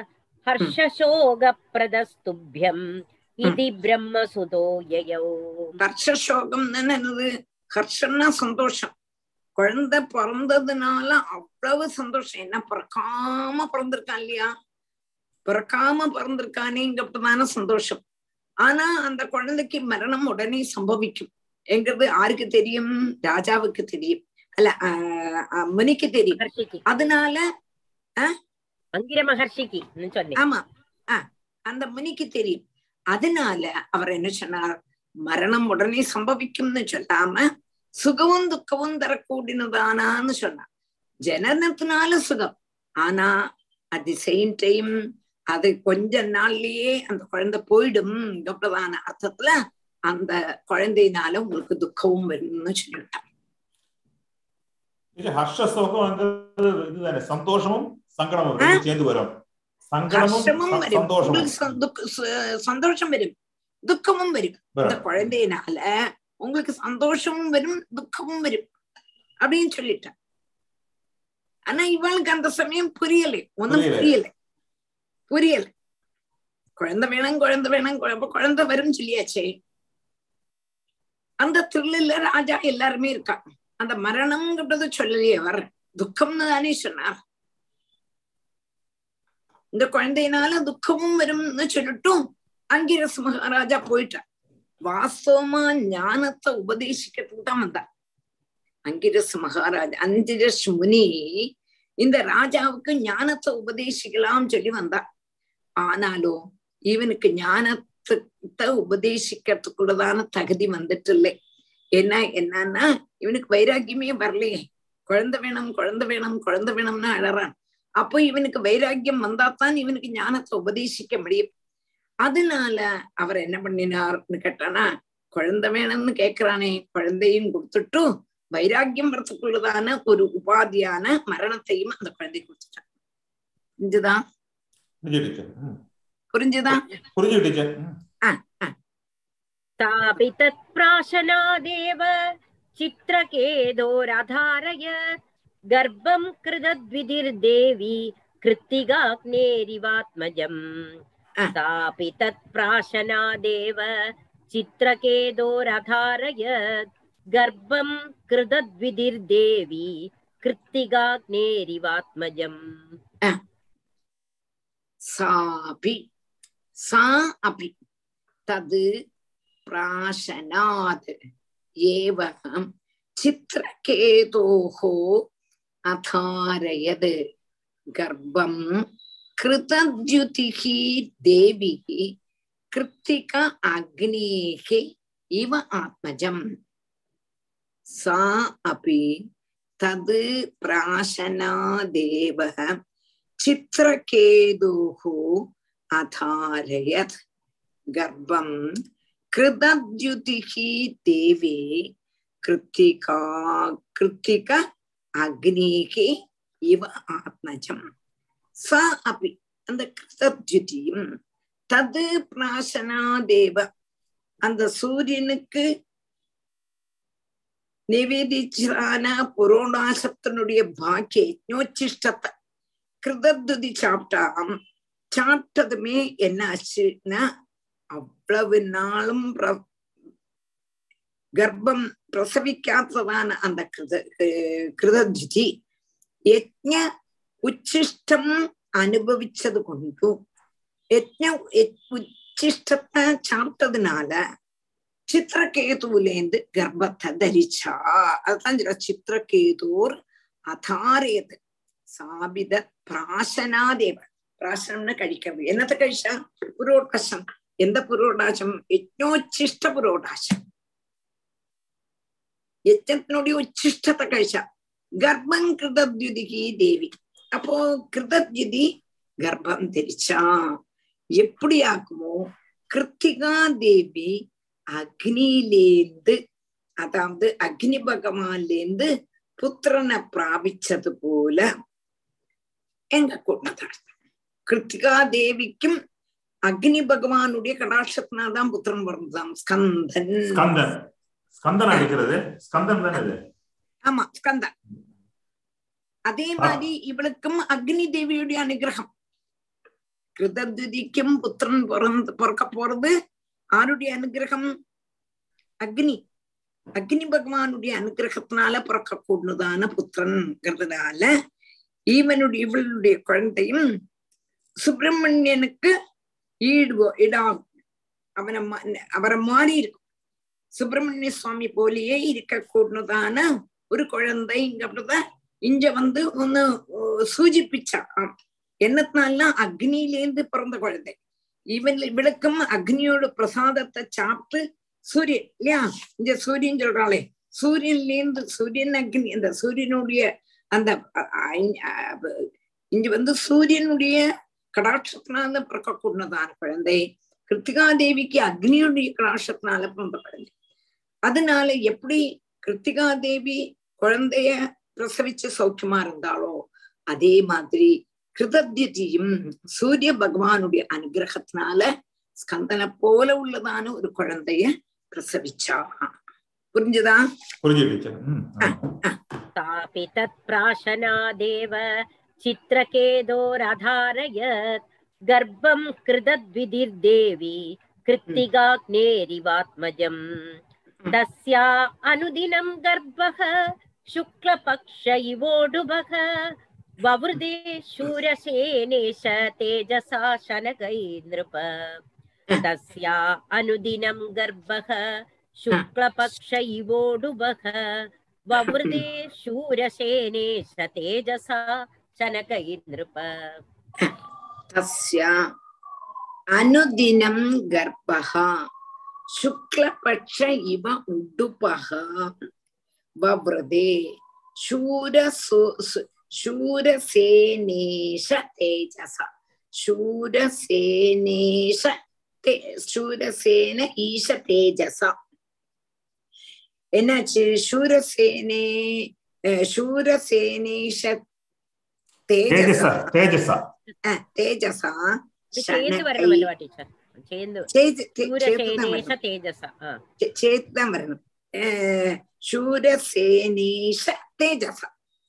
हर्षशोकप्रदस्तुभ्यम् इति ब्रह्मसुतो ययौ ஹர்ஷசோகம் என்னது ஹர்ஷம்னா சந்தோஷம் குழந்தை பிறந்ததுனால அவ்வளவு சந்தோஷம் என்ன பிறக்காம பிறந்திருக்கான் இல்லையா பிறக்காம பிறந்திருக்கானேங்கப்பட்டதான சந்தோஷம் ஆனா அந்த குழந்தைக்கு மரணம் உடனே சம்பவிக்கும் என்கிறது யாருக்கு தெரியும் ராஜாவுக்கு தெரியும் அல்ல ஆஹ் ஆஹ் முனிக்கு தெரியும் மகர்ஷிக்கு அதனால அங்கிர மகர்ஷிக்கு சொன்னேன் ஆமா ஆஹ் அந்த முனிக்கு தெரியும் அதனால அவர் என்ன சொன்னார் மரணம் உடனே சம்பவிக்கும்னு சொல்லாம சுகமும் துக்கமும் தரக்கூடியதானான்னு சொன்னார் ஜனனத்தினால சுகம் ஆனா அட் தி சேம் டைம் அது கொஞ்ச நாள்லயே அந்த குழந்தை போயிடும் அப்படிதான அர்த்தத்துல அந்த குழந்தையினால உங்களுக்கு துக்கமும் வரும்னு சொல்லிட்டார் இது ஹர்ஷ சோகம்ங்கிறது இதுதானே சந்தோஷமும் சங்கடமும் ரெண்டும் சேர்ந்து வரும் சங்கடமும் ஹர்ஷமும் ச- வரும் சந்தோஷமும் உங்களுக்கு ச- துக்க- ச- சந்தோஷம் வரும் துக்கமும் வரும் இந்த வரும். குழந்தையினால உங்களுக்கு சந்தோஷமும் வரும் துக்கமும் வரும் அப்படின்னு சொல்லிட்டேன் ஆனா இவளுக்கு அந்த சமயம் புரியலை ஒண்ணும் புரியல. புரியல புரியல குழந்தை வேணும் குழந்தை வேணும் குழ- அப்ப குழந்தை வரும் சொல்லியாச்சே அந்த த்ரில்லில் ராஜா எல்லாருமே இருக்கா அந்த மரணம்ங்கிறது சொல்லலையே வர துக்கம்னு தானே சொன்னார் இந்த குழந்தையினால துக்கமும் வரும்னு சொல்லிட்டும் அங்கிரஸ் மகாராஜா போயிட்டார் வாஸ்தவமா ஞானத்தை உபதேசிக்கிறதுக்கு தான் வந்தார் அங்கிரஸ் மகாராஜா அங்கிரஸ் முனி இந்த ராஜாவுக்கு ஞானத்தை உபதேசிக்கலாம் சொல்லி வந்தார் ஆனாலும் இவனுக்கு ஞானத்தை உபதேசிக்கிறதுக்குள்ளதான தகுதி வந்துட்டு இல்லை என்ன என்னன்னா இவனுக்கு வைராக்கியமே வரலையே குழந்தை வேணும் குழந்தை வேணும் குழந்தை வேணும்னு அழறான் அப்போ இவனுக்கு வைராக்கியம் வந்தாத்தான் இவனுக்கு ஞானத்தை உபதேசிக்க முடியும் அதனால அவர் என்ன பண்ணினார்னு கேட்டானா குழந்தை வேணும்னு கேக்குறானே குழந்தையும் கொடுத்துட்டு வைராக்கியம் வரத்துக்குள்ளதான ஒரு உபாதியான மரணத்தையும் அந்த குழந்தை கொடுத்துட்டான் புரிஞ்சுதா புரிஞ்சு டீச்சர் ம். புரிஞ்சுதா புரிஞ்சு டீச்சர் ம். तापि तत्प्राशनादेव चित्रकेदोरधारयत् गर्भं कृतद्विधिर्देवी कृत्तिगाग्नेरिवात्मजम् आ. तापि तत्प्राशनादेव चित्रकेदोरधारयत् गर्भं कृतद्विधिर्देवी कृत्तिगाग्नेरिवात्मजम् சாபி சா அபி தது பிராசனாத் ஏவ சித்திரகேதோஹோ அதாரயத் கர்ப்பம் கிருதத்யுதிஹி தேவிஹி கிருத்திக அக்னேஹி இவ ஆத்மஜம் சா அபி தது பிராசனாதேவ चित्रकेतुः अधारयत् गर्भं कृतद्युतिः देवी कृत्तिका कृत्तिक अग्निः इव आत्मजम् स अपि அந்த கிருதத்யுதியும் தது பிராசனாதேவ அந்த சூரியனுக்கு நிவேதிச்சான புரோடாசத்தினுடைய பாக்கிய யஜ்ஞோச்சிஷ்டத்தை கிருதத்துதி சாப்பிட்டாம் சாப்பிட்டதுமே என்ன ஆச்சுன்னா அவ்வளவு நாளும் பிர- கர்ப்பம் பிரசவிக்காததான அந்த கிருத அஹ் கிருதத்யுதி யஜ்ஞ உச்சிஷ்டம் அனுபவிச்சது கொண்டு யஜ்ஞ யஜ்- உச்சிஷ்டத்தை சாப்பிட்டதுனால சித்திரகேதுவிலேந்து கர்ப்பத்தை தரிச்சா அதுதான் சொல்ற சித்திரகேதூர் அதாரியது சாபித பிராசனாதேவ பிராசனம்னு கழிக்கிறது என்னத்தை கழிச்சா புரோடாசம் எந்த புரோடாசம் யஜ்ஞோச்சிஷ்ட புரோடாசம் யஜ்ஞத்தினுடைய உச்சிஷ்டத்தை കഴിച്ച ഗർഭം കൃതദ്യുതികി ദേവി அப்போ கிருதத்யுதி கர்ப்பம் தெரிச்சா எப்படி ஆக்குமோ கிருத்திகா தேவி அக்னியிலேந்து அதாவது அக்னி பகவான்லேந்து புத்திரனை பிராபிச்சது போல எங்க கூட்டத்தான் கிருத்திகா தேவிக்கும் அக்னி பகவானுடைய கடாட்சத்தினால்தான் புத்திரன் பிறந்தான் ஸ்கந்தன் ஸ்கந்தன் ஸ்கந்தன் அடிக்கிறது ஸ்கந்தன் தானே இது ஆமா ஸ்கந்தன் அதே மாதிரி இவளுக்கும் அக்னி தேவியுடைய அனுகிரகம் கிருதத்யுதிக்கும் புத்திரன் பிறந்து பிறக்க போறது ஆருடைய அனுகிரகம் அக்னி அக்னி பகவானுடைய அனுகிரகத்தினால பிறக்கக்கூடியதான புத்திரன்கிறதுனால ஈவனுடைய இவளுடைய குழந்தையும் சுப்பிரமணியனுக்கு ஈடு இடாகும் அவனை மா- அவரை மாறி இருக்கும் சுப்பிரமணிய சுவாமி போலயே இருக்கக்கூடதான ஒரு குழந்தை இங்க அப்படிதான் இங்க வந்து ஒன்னு சூചിപ്പിச்சா என்னத்தினால அக்னியிலேந்து பிறந்த குழந்தை இவன் இவளுக்கும் அக்னியோட பிரசாதத்தை சாப்பிட்டு சூரியன் இல்லையா இங்க சூரியன் சொல்றாளே சூரியன்லேருந்து சூரியன் அக்னி அந்த சூரியனுடைய அந்த அ- அ- அ- இங்க வந்து சூரியனுடைய கடாட்சத்தினால பிறக்கக்கூடதான குழந்தை கிருத்திகா தேவிக்கு அக்னியுடைய கடாட்சத்தினால பிறந்த குழந்தை அதனால எப்படி கிருத்திகா தேவி குழந்தைய பிரசவிச்சு சௌக்கியமா இருந்தாளோ அதே மாதிரி கிருதத்யதியும் சூரிய பகவானுடைய அனுகிரகத்தினால ஸ்கந்தனை போல உள்ளதான ஒரு குழந்தைய பிரசவிச்சா புரிஞ்சுதா புரிஞ்சு டீச்சர் ம் तापि तत्प्राशनादेव चित्रकेदोरधारयत् गर्भं कृतद्विधिर्देवी कृत्तिगाग्नेरिवात्मजम् तस्या अनुदिनं गर्भः शुक्लपक्ष इवोडुभः ववृदे शूरसेनेश तेजसा शनकै नृप तस्या अनुदिनं गर्भः शुक्लपक्ष इवोडुभः ववृदे शूरसेनेश तेजसा शनकै नृप तस्य अनुदिनं गर्भः शुक्लपक्ष इव उडुपः ववृदे शूरसु सु- शूरसेनेश तेजस शूरसेनेश ते शूरसेन ईश तेजस என்னாச்சு சூரசேனே அஹ் சூரசேனேஷ தேஜஸ தேஜசா தேஜஸ அஹ் தேஜசா ഇത് ചേർന്ന് വരണമല്ലോ ടീച്ചർ ചേർന്ന് சேது தே- சேத்து தான் സൂര്യശേനേശ வரணும். തേജസ ആ சே- சேத்து தான் வரணும் அஹ் சூரசேனேஷ தேஜச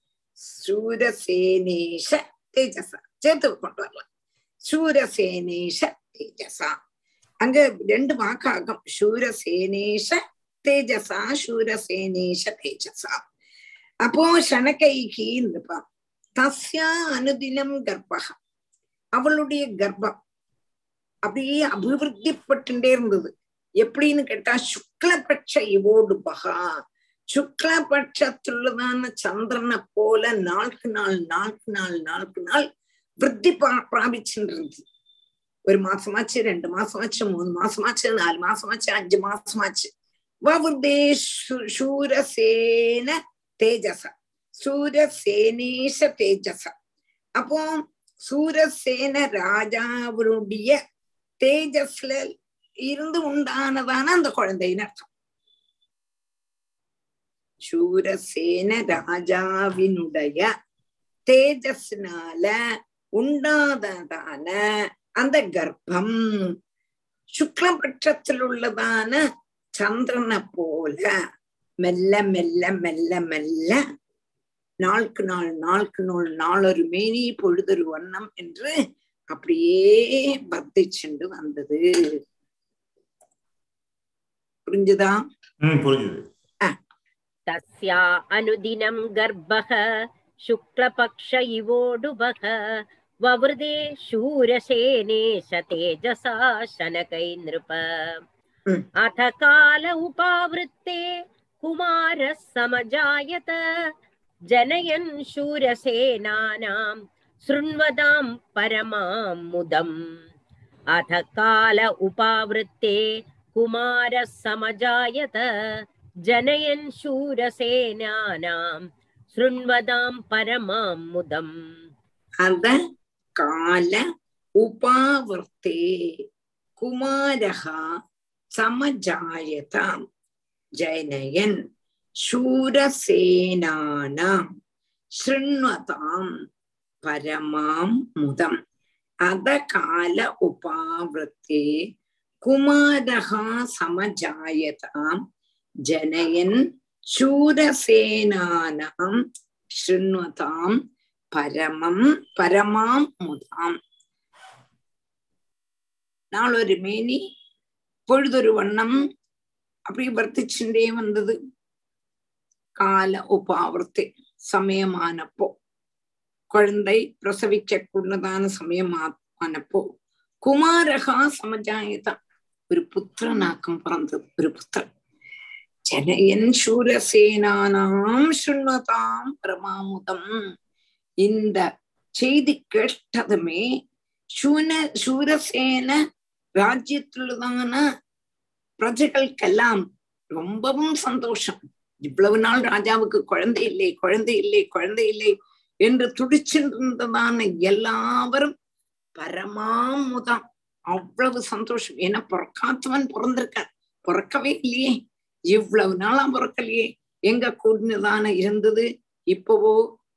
சூரசேனேஷ தேஜச சேர்த்து கொண்டு வரலாம் சூரசேனேஷ தேஜசா அங்க ரெண்டு வாக்காகும் சூரசேனேஷ தேஜசா சூரசேனேஷ தேஜசா அப்போ சனகைகி இருப்பா தஸ்யா அனுதினம் கர்ப்பக அவளுடைய கர்ப்பம் அப்படியே அபிவிருத்திப்பட்டுட்டே இருந்தது எப்படின்னு கேட்டா சுக்லபட்ச இவோடு பகா சுக்லபட்சத்துள்ளதான சந்திரனை போல நாளுக்கு நாள் நாளுக்கு நாள் நாளுக்கு நாள் விருத்தி பா- பிராபிச்சுட்டு இருந்தது ஒரு மாசமாச்சு ரெண்டு மாசமாச்சு மூணு மாசமாச்சு நாலு மாசமாச்சு அஞ்சு மாசமாச்சு வவுதே சு- சூரசேன தேஜச சூரசேனேஷ தேஜச அப்போ சூரசேன ராஜாவுடைய தேஜஸ்ல இருந்து உண்டானதான அந்த குழந்தைன்னு அர்த்தம் சூரசேன ராஜாவினுடைய தேஜஸ்னால உண்டாததான அந்த கர்ப்பம் சுக்லபட்சத்தில் உள்ளதான சந்திரனை போல மெல்ல மெல்ல மெல்ல மெல்ல நாளுக்கு நாள் நாளுக்கு நாள் நாளொரு மேனி பொழுதொரு வண்ணம் என்று அப்படியே வர்த்திச்சுண்டு வந்தது புரிஞ்சுதா ம் புரிஞ்சுது तस्या अनुदिनं गर्भः शुक्लपक्ष इवोडुभः ववृदे शूरसेनेश तेजसा शनकै नृप Mm. अथ काल उपावृत्ते कुमारः समजायत जनयन् शूरसेनानां शृण्वतां परमां मुदम् अथ काल उपावृत्ते कुमारः समजायत जनयन् शूरसेनानां शृण्वतां परमां मुदम् அத கால உபாவர்த்தே குமாரः சமஜாயதாம் ஜனயன் शूरसेनानां शृण्वतां परमां मुदम् अधकाल उपावृत्ते कुमारः समजायतां जनयन् शूरसेनानां शृण्वतां பரமம் பரமாம் முதாம் நாளொரு மேனி பொழுதொரு வண்ணம் அப்படி வர்த்திச்சுட்டே வந்தது கால உபாவர்த்தி சமயமானப்போ குழந்தை பிரசவிக்க கூடதான சமயமானப்போ குமாரகா சமஜாயதான் ஒரு புத்திரனாக்கம் பிறந்தது ஒரு புத்திரன் ஜனயன் சூரசேனானாம் சுண்ணதாம் பரமாமுதம் இந்த செய்தி கேட்டதுமே சூன சூரசேன ராஜ்யத்துள்ளதான பிரஜைகளுக்கெல்லாம் ரொம்பவும் சந்தோஷம் இவ்வளவு நாள் ராஜாவுக்கு குழந்தை இல்லை குழந்தை இல்லை குழந்தை இல்லை என்று துடிச்சிருந்ததான எல்லாவரும் பரமாமுதம் அவ்வளவு சந்தோஷம் ஏன்னா பிறக்காத்தவன் பிறந்திருக்க பிறக்கவே இல்லையே இவ்வளவு நாளா பிறக்கலையே எங்க கூடினதான இருந்தது இப்பவோ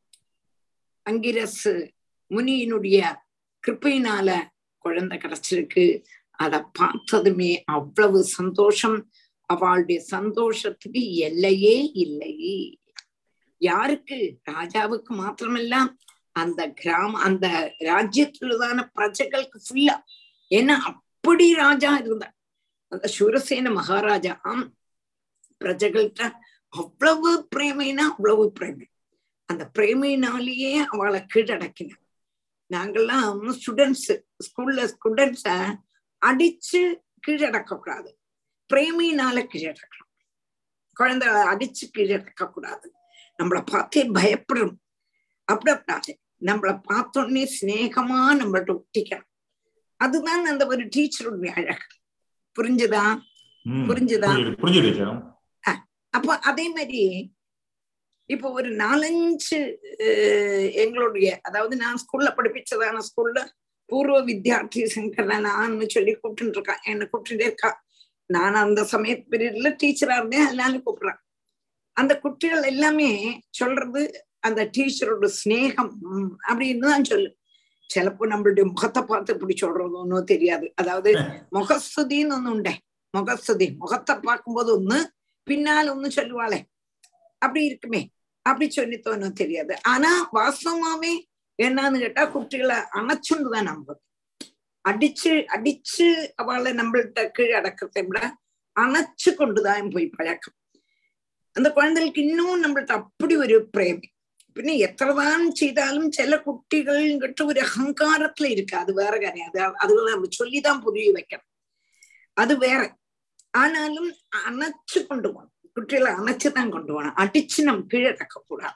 அங்கிரசு முனியினுடைய கிருப்பையினால குழந்தை கிடைச்சிருக்கு அத பார்த்ததுமே அவ்வளவு சந்தோஷம் அவளுடைய சந்தோஷத்துக்கு எல்லையே இல்லை யாருக்கு ராஜாவுக்கு மாத்திரமல்ல அந்த கிராம அந்த ராஜ்யத்துலதான பிரஜைகளுக்கு ஃபுல்லா ஏன்னா அப்படி ராஜா இருந்தா அந்த சூரசேன மகாராஜா பிரஜைகள்கிட்ட அவ்வளவு பிரேமைனா அவ்வளவு பிரேமை அந்த பிரேமையினாலேயே அவளை கீழடக்கின நாங்கெல்லாம் ஸ்டூடெண்ட்ஸ் ஸ்கூல்ல ஸ்டூடெண்ட்ஸ அடிச்சு கீழடக்க கூடாது பிரேமையினால கீழடக்கணும் குழந்தைகளை அடிச்சு கீழடக்க கூடாது நம்மளை பார்த்தே பயப்படும் அப்படி நம்மளை பார்த்தோன்னே சிநேகமா நம்மள்ட்ட ஒட்டிக்கணும் அதுதான் அந்த ஒரு டீச்சருடைய அழகு புரிஞ்சுதா புரிஞ்சுதா புரிஞ்சுது அப்ப அதே மாதிரி இப்போ ஒரு நாலஞ்சு எங்களுடைய அதாவது நான் ஸ்கூல்ல படிப்பிச்சதான ஸ்கூல்ல பூர்வ வித்யார்த்தி சங்கரனான்னு சொல்லி கூப்பிட்டு இருக்கான் என்ன கூப்பிட்டுட்டே இருக்கா நான் அந்த சமய பீரியட்ல டீச்சரா இருந்தேன் அதனால கூப்பிடுறேன் அந்த குட்டிகள் எல்லாமே சொல்றது அந்த டீச்சரோட ஸ்னேகம் அப்படின்னு தான் சொல்லு சிலப்போ நம்மளுடைய முகத்தை பார்த்து இப்படி சொல்றது ஒன்றும் தெரியாது அதாவது முகஸ்துதின்னு ஒண்ணு உண்டே முகஸ்துதி முகத்தை பார்க்கும்போது ஒண்ணு பின்னால் ஒண்ணு சொல்லுவாளே அப்படி இருக்குமே அப்படி சொல்லித்தோன்னு தெரியாது ஆனா வாஸ்தவமாவே என்னன்னு கேட்டா குட்டிகளை அணைச்சுண்டுதான் நம்புது அடிச்சு அடிச்சு அவளை நம்மள்ட்ட கீழே அடக்கிறதை விட அணைச்சு கொண்டுதான் போய் பழக்கம் அந்த குழந்தைகளுக்கு இன்னும் நம்மள்ட்ட அப்படி ஒரு பிரேமி പിന്നെ എത്രതാൻ ചെയ്താലും ചില കുട്ടികൾക്കിട്ട് ഒരു അഹങ്കാരത്തില് ഇരിക്ക അത് വേറെ കാര്യം അത് അതുകൾ நம்ம சொல்லிதான் புரிய வைக்கணும் அது வேற ஆனாலும் அணைச்சு கொண்டு போகணும் குட்டிகளை அணைச்சுதான் கொண்டு போகணும் அடிச்சு நம்ம கீழே கூடாது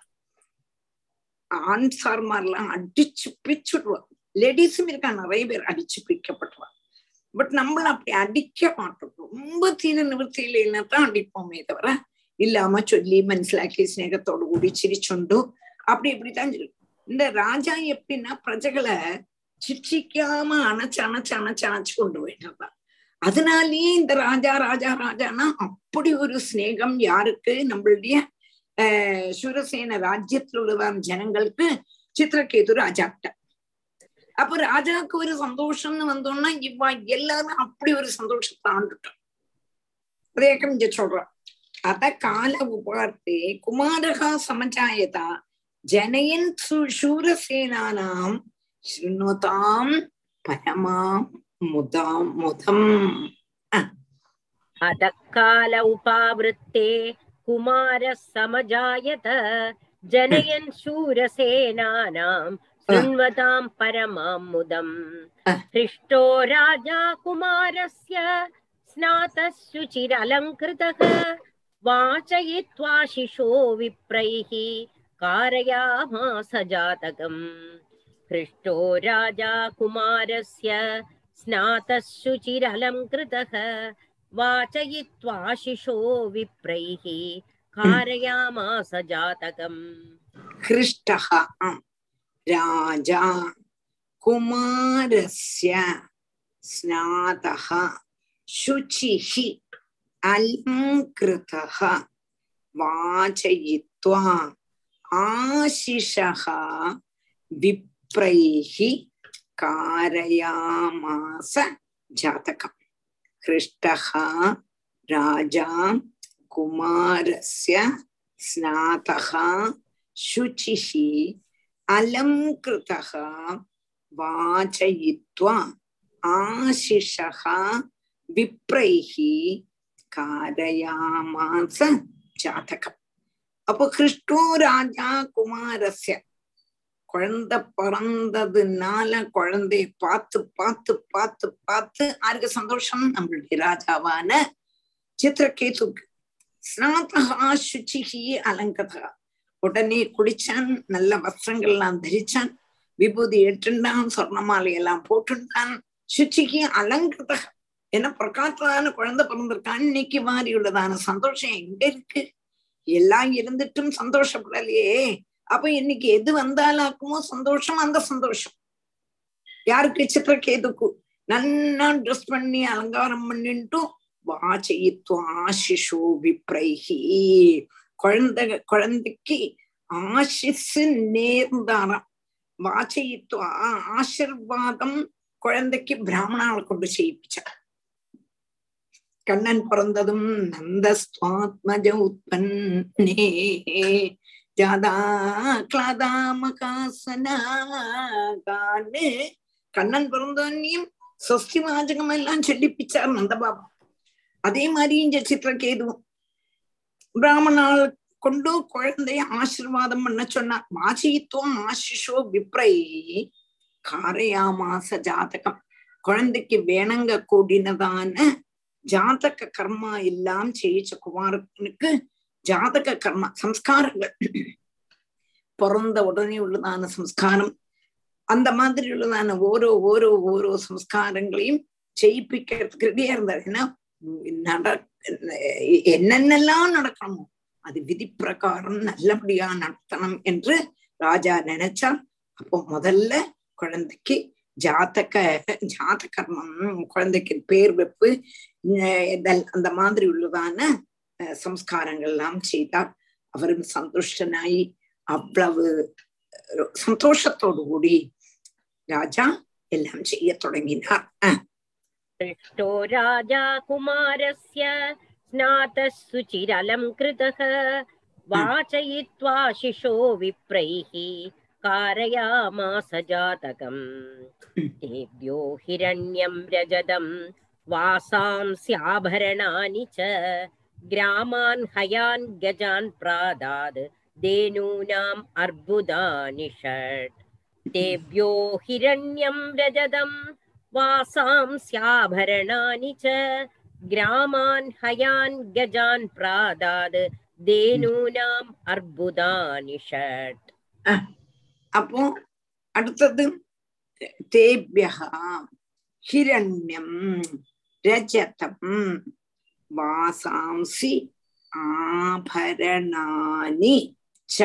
ஆண் சார்மாரெல்லாம் அடிச்சு பிச்சுடுவாங்க லேடிஸும் இருக்கா நிறைய பேர் அடிச்சு பிக்கப்பட்டுருவாங்க பட் நம்மள அப்படி அடிக்க மாட்டோம் ரொம்ப தீர நிவர்த்தியில தான் அடிப்போமே தவிர இல்லாம சொல்லி മനസ്സിലാക്കി സ്നേഹത്തോടു കൂടി ചിരിച്ചുണ്ടു அப்படி இப்படித்தான் சொல்லு இந்த ராஜா எப்படின்னா பிரஜைகளை சிக்ஷிக்காம அணைச்சு அணைச்சு அணைச்சு அணைச்சு கொண்டு போயிட்டுருந்தான் அதனாலேயே இந்த ராஜா ராஜா ராஜானா அப்படி ஒரு ஸ்நேகம் யாருக்கு நம்மளுடைய ஆஹ் சூரசேன ராஜ்யத்தில் உள்ளதான ஜனங்களுக்கு சித்திரகேது ராஜாக்கிட்ட அப்ப ராஜாவுக்கு ஒரு சந்தோஷம்னு வந்தோம்னா இவா எல்லாரும் அப்படி ஒரு சந்தோஷத்தை ஆண்டுட்டோம் அதேக்கம் இங்க சொல்றான் அத கால உபார்த்தே குமாரகா சமஜாயதா ஜனயன் சூரசேனானாம் ஸ்ருணுதாம் பரமாம் முதாம் முதம் अतः काल उपावृत्ते कुमारः समजायत जनयन् शूरसेनानां शृण्वतां परमां मुदम् हृष्टो राजा कुमारस्य स्नातः शुचिरलङ्कृतः वाचयित्वा शिशो विप्रैः कारयामास जातकम् हृष्टो राजा कुमारस्य स्नातः शुचिरलङ्कृतः वाचयित्वा शिशो विप्रैः कारयामास जातकम् हृष्टः राजा कुमारस्य स्नातः शुचिः अलङ्कृतः वाचयित्वा आशिषः विप्रैः कारयामास जातकम् हृष्टः राजा कुमारस्य स्नातः शुचिः अलङ्कृतः वाचयित्वा आशिषः विप्रैः कारयामास जातकम् அப்போ கிருஷ்ணோ ராஜா குமாரஸ்ய குழந்தை பிறந்ததுனால குழந்தைய பார்த்து பார்த்து பார்த்து பார்த்து யாருக்கு சந்தோஷம் நம்மளுடைய ராஜாவான சித்திரகேதுக்கு ஸ்நாதகா சுச்சிகி அலங்கதா உடனே குளிச்சான் நல்ல வஸ்திரங்கள்லாம் தரிச்சான் விபூதி எட்டுண்டான் சொர்ணமாலை எல்லாம் போட்டுண்டான் சுச்சிக்கு அலங்கிருத என்ன பிரகாசமான குழந்தை பிறந்திருக்கான் இன்னைக்கு மாதிரி உள்ளதான சந்தோஷம் எங்க இருக்கு எல்லாம் இருந்துட்டும் சந்தோஷப்படலையே அப்ப இன்னைக்கு எது வந்தாலாக்குமோ சந்தோஷம் அந்த சந்தோஷம் யாருக்கு சித்திரகேதுக்கு நன்னா ட்ரெஸ் பண்ணி அலங்காரம் பண்ணிட்டு வாச்சயித்வா சிசு விப்ரைஹி குழந்தை குழந்தைக்கு ஆசிசு நேர்ந்தாராம் வாச்சயித்வா ஆசிர்வாதம் குழந்தைக்கு பிராமணாவை கொண்டு செய்யிச்சார் கண்ணன் பிறந்ததும் நந்தஸ்வாத்மஜ உத்பன்னே ஜாதா கிளாதாமகாசனான்னு கண்ணன் பிறந்தோன்னையும் சொஸ்தி வாചகம் எல்லாம் சொல்லிப்பிச்சார் நந்தபாபா அதே மாதிரி இந்த சித்திரகேதுவும் பிராமணால் கொண்டு குழந்தைய ஆசிர்வாதம் பண்ண சொன்னார் மாசித்துவம் ஆசிஷோ விப்ரை காரையாமாச ஜாதகம் குழந்தைக்கு வேணங்க கூடினதான ஜாதக கர்மா எல்லாம் செய்யிச்ச குமாரனுக்கு ஜாதக கர்மா சம்ஸ்காரங்கள் பிறந்த உடனே உள்ளதான சம்ஸ்காரம் அந்த மாதிரி உள்ளதான ஓரோ ஓரோ ஓரோ சம்ஸ்காரங்களையும் செய்யிப்பிக்கிறதுக்கு ரெடியா இருந்தார் ஏன்னா நட என்னென்னலாம் நடக்கணுமோ அது விதி பிரகாரம் நல்லபடியா நடத்தணும் என்று ராஜா நினைச்சார் அப்போ முதல்ல குழந்தைக்கு ஜாத்தக ஜாத கர்மம் குழந்தைக்கு பேர் வைப்பு அந்த மாதிரி உள்ளதான சம்ஸ்காரங்கள் எல்லாம் செய்தார் அவரும் சந்துஷ்டனாய் அவ்வளவு சந்தோஷத்தோடு கூடி ராஜா எல்லாம் செய்ய தொடங்கினார் दृष्टो राजा कुमारस्य स्नातः सुचिरलङ्कृतः वाचयित्वा शिशो विप्रैः कारयामास जातकम् तेभ्यो हिरण्यं रजतं वासांस्याभरणानि च ग्रामान् हयान् गजान् प्रादाद् धेनूनाम् अर्बुदानि षट् तेभ्यो हिरण्यं रजतम् वासांस्याभरणानि च ग्रामान् हयान् गजान् प्रादाद् धेनूनाम् अर्बुदानि षट् அப்போ அடுத்தது தேபியா ஹிரண்யம் ரஜதம் வாசாம்சி ஆபரணானி ச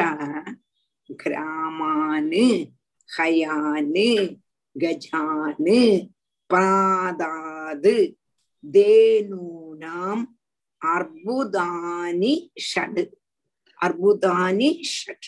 கிராமானு ஹயானு கஜானு பாதாது தேனூனாம் அர்புதானி ஷட் அர்புதானி ஷட்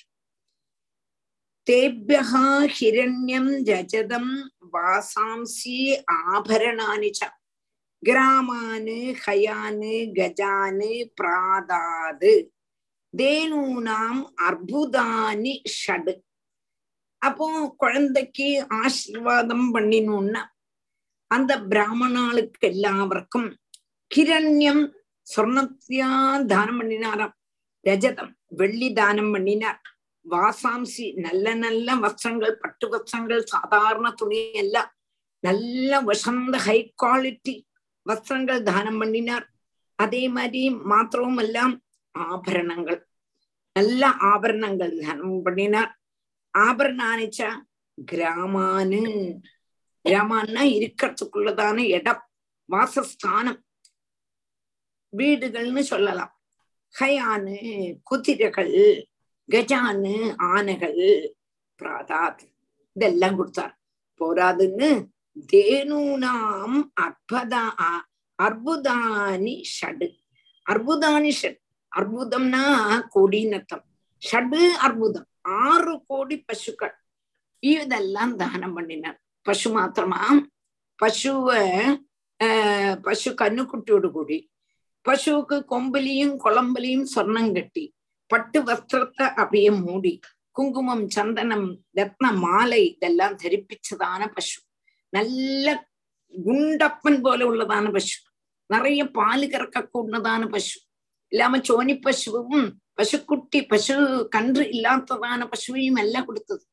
तेभ्यः हिरण्यं रजतं वासांसि आभरणानि च ग्रामान् हयान् गजान् प्रादाद् தேனூனாம் அற்புதானி ஷடு அப்போ குழந்தைக்கு ஆசிர்வாதம் பண்ணினோம்னா அந்த பிராமணாளுக்கு எல்லாருக்கும் கிரண்யம் சொர்ணத்தியா தானம் பண்ணினாராம் ரஜதம் வெள்ளி தானம் பண்ணினார் வாசாம்சி நல்ல நல்ல வஸ்திரங்கள் பட்டு வஸ்திரங்கள் சாதாரண துணி அல்ல நல்ல வசந்த ஹை குவாலிட்டி வஸ்திரங்கள் தானம் பண்ணினார் அதே மாதிரி மாத்திரவும் எல்லாம் ஆபரணங்கள் நல்ல ஆபரணங்கள் தானம் பண்ணினார் ஆபரணானிச்சா கிராமானு கிராமான்னா இருக்கிறதுக்குள்ளதான இடம் வாசஸ்தானம் வீடுகள்னு சொல்லலாம் ஹயானு குதிரைகள் கஜானு ஆனைகள் பிராதாத் இதெல்லாம் கொடுத்தார் போராதுன்னு தேனூனாம் அற்பதா அற்புதானி ஷடு அற்புதானி ஷட் அற்புதம்னா கோடினத்தம் ஷடு அற்புதம் ஆறு கோடி பசுக்கள் இதெல்லாம் தானம் பண்ணினார் பசு மாத்திரமா பசுவ ஆஹ் பசு கண்ணுக்குட்டியோடு கூடி பசுவுக்கு கொம்பலியும் குழம்பலியும் சொர்ணம் கட்டி பட்டு வஸ்திரத்தை அப்படியே மூடி குங்குமம் சந்தனம் ரத்ன மாலை இதெல்லாம் தரிப்பிச்சதான பசு நல்ல குண்டப்பன் போல உள்ளதான பசு நிறைய பாല് கறக்க கூடதான பசு இல்லாம சோனி பசுவும் பசுக்குட்டி பசு கன்று இல்லாததான பசுவையும் எல்லாம் கொடுத்தது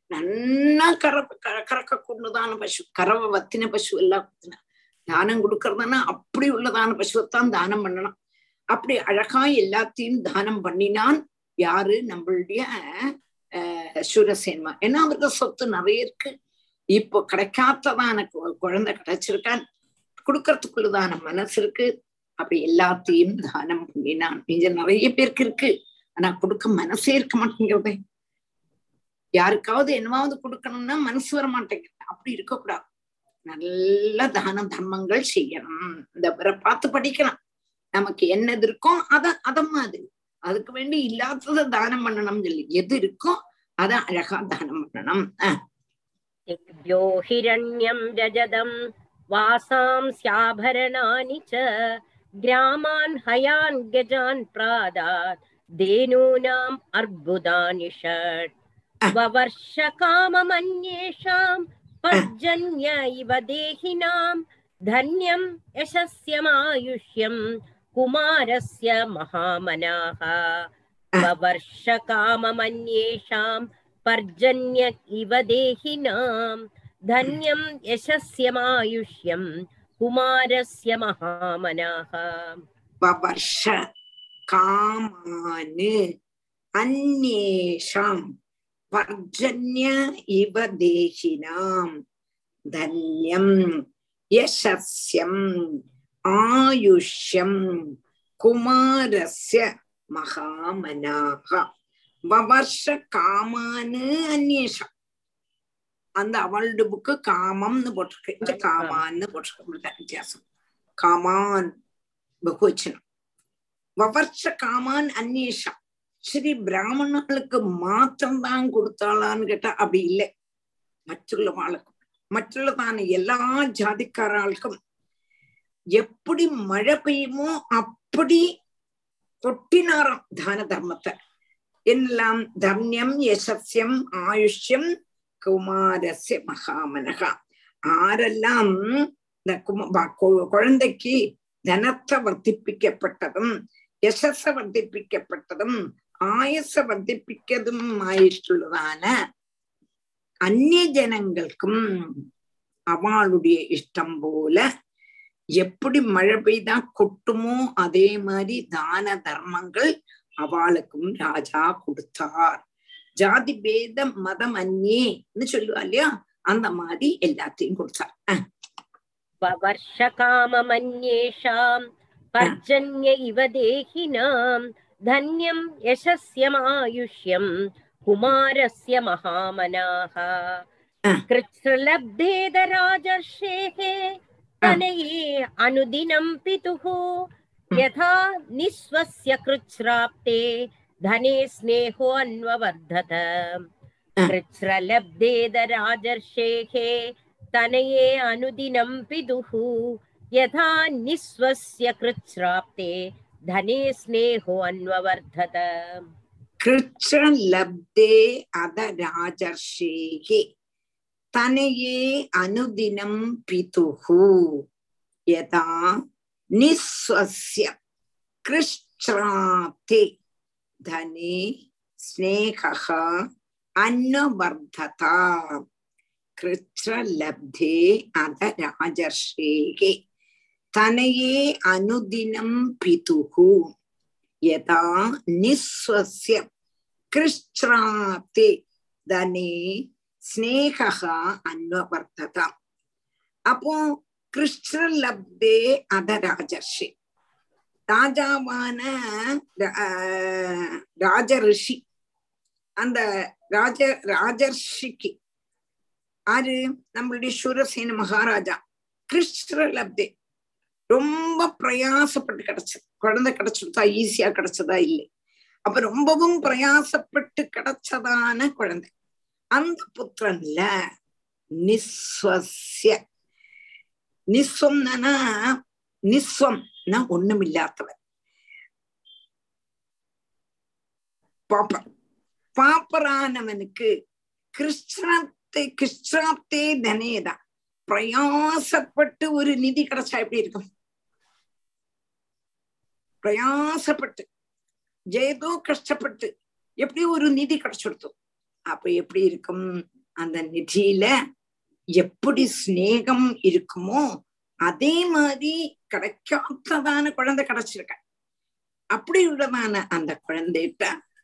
நன்னா கற க- கறக்கக்கூடியதான பசு கறவை வத்தின பசு எல்லாம் குத்தின தானம் கொடுக்கறதுன்னா அப்படி உள்ளதான பசுவைத்தான் தானம் பண்ணணும் அப்படி அழகா எல்லாத்தையும் தானம் பண்ணினான் யாரு நம்மளுடைய அஹ் சூரசேன்மா ஏன்னா அவருக்கு சொத்து நிறைய இருக்கு இப்போ கிடைக்காததான கு- குழந்தை கிடைச்சிருக்கான் கொடுக்கறதுக்குள்ளதான மனசு இருக்கு அப்படி எல்லாத்தையும் தானம் பண்ணினான் இது நிறைய பேருக்கு இருக்கு ஆனா கொடுக்க மனசே இருக்க மாட்டேங்கிறதே யாருக்காவது என்னவாவது கொடுக்கணும்னா மனசு வர மாட்டேங்குது அப்படி இருக்கக்கூடாது நல்ல தான தர்மங்கள் செய்யணும் இந்த இவரை பார்த்து படிக்கலாம் நமக்கு என்னது இருக்கோ அத அத மாதிரி அதுக்கு வேண்டி இல்லாததை தானம் பண்ணணும் சொல்லி எது இருக்கோ அத அழகா தானம் பண்ணணும் அஹ் दिग्भ्यो हिरण्यं रजदं वासांस्याभरणानि च ग्रामान् हयान् गजान् प्रादात् धेनूनाम् अर्बुदानि षट् ववर्षकाममन्येषां पर्जन्य इव देहिनां धन्यं यशस्यमायुष्यं कुमारस्य महामनाः ववर्षकाममन्येषां पर्जन्य इव देहिनां धन्यं यशस्यमायुष्यं कुमारस्य महामनाः வவர்ஷ காமானு அந்நேஷாம் பர்ஜன்ய இவ தேகினாம் தன்யம் யசஸ்யம் ஆயுஷ்யம் குமாரஸ்ய மகாமனாக வவர்ஷ காமானு அந்நேஷம் அந்த அவளுடைய புக்கு காமம்னு போட்டிருக்கு இங்க காமான்னு போட்டிருக்கு வித்தியாசம் காமான் பகுவச்சனம் வவர்ஷ காமான் அந்நேஷா சரி பிராமணர்களுக்கு மாத்திரம்தான் கொடுத்தாளான்னு கேட்டா அப்படி இல்லை மற்றுள்ளவாளுக்கும் மற்றுள்ளதான எல்லா ஜாதிக்காராளுக்கும் எப்படி மழை பெய்யுமோ அப்படி கொட்டினாராம் தான தர்மத்தை எல்லாம் தர்மியம் யசஸ்யம் ஆயுஷ்யம் குமாரஸ்ய மகாமனகா ஆரெல்லாம் இந்த கும- ப- கு- குழந்தைக்கு தனத்தை வர்த்திப்பிக்கப்பட்டதும் யசஸ வர்த்திப்பிக்கப்பட்டதும் ஆயச வர்த்திப்பிக்கதும் ஆയിട്ടുള്ളதான அந்நிய ஜனங்களுக்கும் அவளுடைய இஷ்டம் போல எப்படி மழை பெய்தா கொட்டுமோ அதே மாதிரி தான தர்மங்கள் அவளுக்கும் ராஜா கொடுத்தார் ஜாதி பேத மதம் அந்நேன்னு சொல்லுவா இல்லையா அந்த மாதிரி எல்லாத்தையும் கொடுத்தார் அஹ் ववर्षकाममन्येषां पर्जन्य इव देहिनां धन्यं यशस्यमायुष्यं कुमारस्य महामनाः कृच्छ्रलब्धेदराजर्षेः तनये अनुदिनं पितुः यथा निःस्वस्य कृच्छ्राप्ते धने स्नेहो अन्ववर्धत कृच्छ्रलब्धेदराजर्षेः तनये अनुदिनं पितुः यथा निःस्वस्य कृच्छ्राप्ते धने स्नेहो अन्ववर्धत கிருச்சலப்தே அத ராஜர்ஷேகே தனையே அனுதினம் பிதுகு யதா நிஸ்வஸ்ய கிருஷ்ணாப்தே தனே ஸ்நேகः அன்வர்ததா கிருச்சலப்தே அத ராஜர்ஷேகே தனையே அனுதினம் பிதுகு யதா நிஸ்வஸ்ய கிருஷ்ணாப்தே தனே ஸ்நேகா அன்வவர்த்தத அப்போ கிருஷ்ணலப்தே அத ராஜர்ஷி ராஜாவான ராஜ ரிஷி அந்த ராஜ ராஜர்ஷிக்கு ஆறு நம்மளுடைய சூரசேன மகாராஜா கிருஷ்ணலப்தே ரொம்ப பிரயாசப்பட்டு கிடைச்சது குழந்தை கிடைச்சிருந்தா ஈஸியா கிடைச்சதா இல்லை அப்ப ரொம்பவும் பிரயாசப்பட்டு கிடைச்சதான குழந்தை அந்த புத்திரன்ல நிஸ்வசிய நிஸ்வம்னா நிஸ்வம்னா ஒண்ணுமில்லாதவன் பாப்பர் பாப்பரானவனுக்கு கிருஷ்ணத்தை கிருஷ்ணாப்தே தனேதான் பிரயாசப்பட்டு ஒரு நிதி கிடைச்சா எப்படி இருக்கும் பிரயாசப்பட்டு ஏதோ கஷ்டப்பட்டு எப்படி ஒரு நிதி கிடைச்சிருத்தோம் அப்ப எப்படி இருக்கும் அந்த நிதியில எப்படி சிநேகம் இருக்குமோ அதே மாதிரி கிடைக்காததான குழந்தை கிடைச்சிருக்க அப்படி உள்ளதான அந்த குழந்தைகிட்ட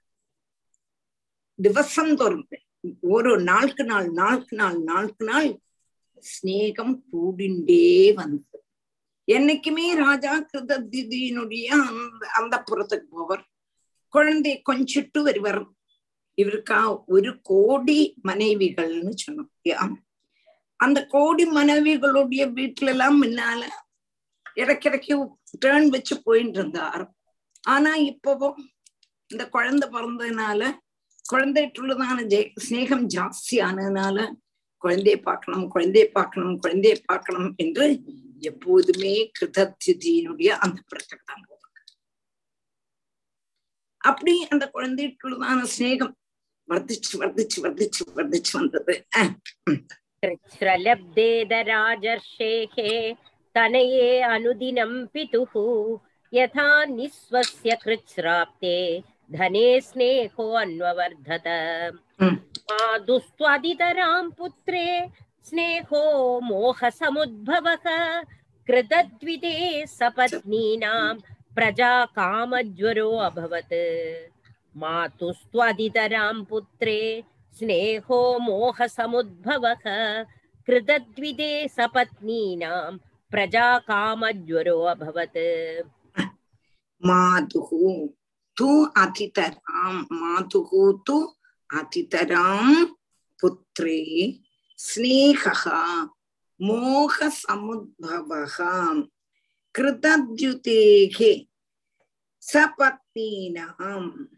திவசம் தோறும் ஒரு நாளுக்கு நாள் நாளுக்கு நாள் நாளுக்கு நாள் சிநேகம் கூடிண்டே வந்தது என்னைக்குமே ராஜா கிருததியினுடைய அந்த அந்த புறத்துக்கு போவர் குழந்தை கொஞ்சிட்டு வருவர் இவருக்கா ஒரு கோடி மனைவிகள்னு சொன்னோம் ஆம். அந்த கோடி மனைவிகளுடைய வீட்டுல எல்லாம் முன்னால இடைக்கிடைக்கு டேர்ன் வச்சு போயிட்டு இருந்தார் ஆனா இப்பவோ இந்த குழந்தை பிறந்ததுனால குழந்தைட்டுள்ளதான ஜெ ஸ்நேகம் ஜாஸ்தி ஆனதுனால குழந்தையை பார்க்கணும் குழந்தையை பார்க்கணும் குழந்தையை பார்க்கணும் என்று எப்போதுமே கிருதத்தியினுடைய அந்த புறத்துக்கு தான் போவாங்க அப்படி அந்த குழந்தைக்குள்ளதான சிநேகம் வர்த்திச்சு வர்த்திச்சு வர்த்திச்சு வர்த்திச்சு வந்தது அஹ் कृच्छ्रलब्धेदराजर्षेः तनये अनुदिनं पितुः यथा निःस्वस्य कृच्छ्राप्ते धने स्नेहोऽन्ववर्धत Mm. मातुस्त्वदितरां पुत्रे स्नेहो मोहसमुद्भवः कृतद्विते सपत्नीनां प्रजा कामज्वरो अभवत् मातुस्त्वदितरां पुत्रे स्नेहो मोहसमुद्भवः कृतद्विदे सपत्नीनां प्रजा कामज्वरो अभवत् मातुः तु अतितरां मातुः तु अतितरां पुत्रे स्नेहः मोहसमुद्भवः कृतद्युतेः सपत्नीनां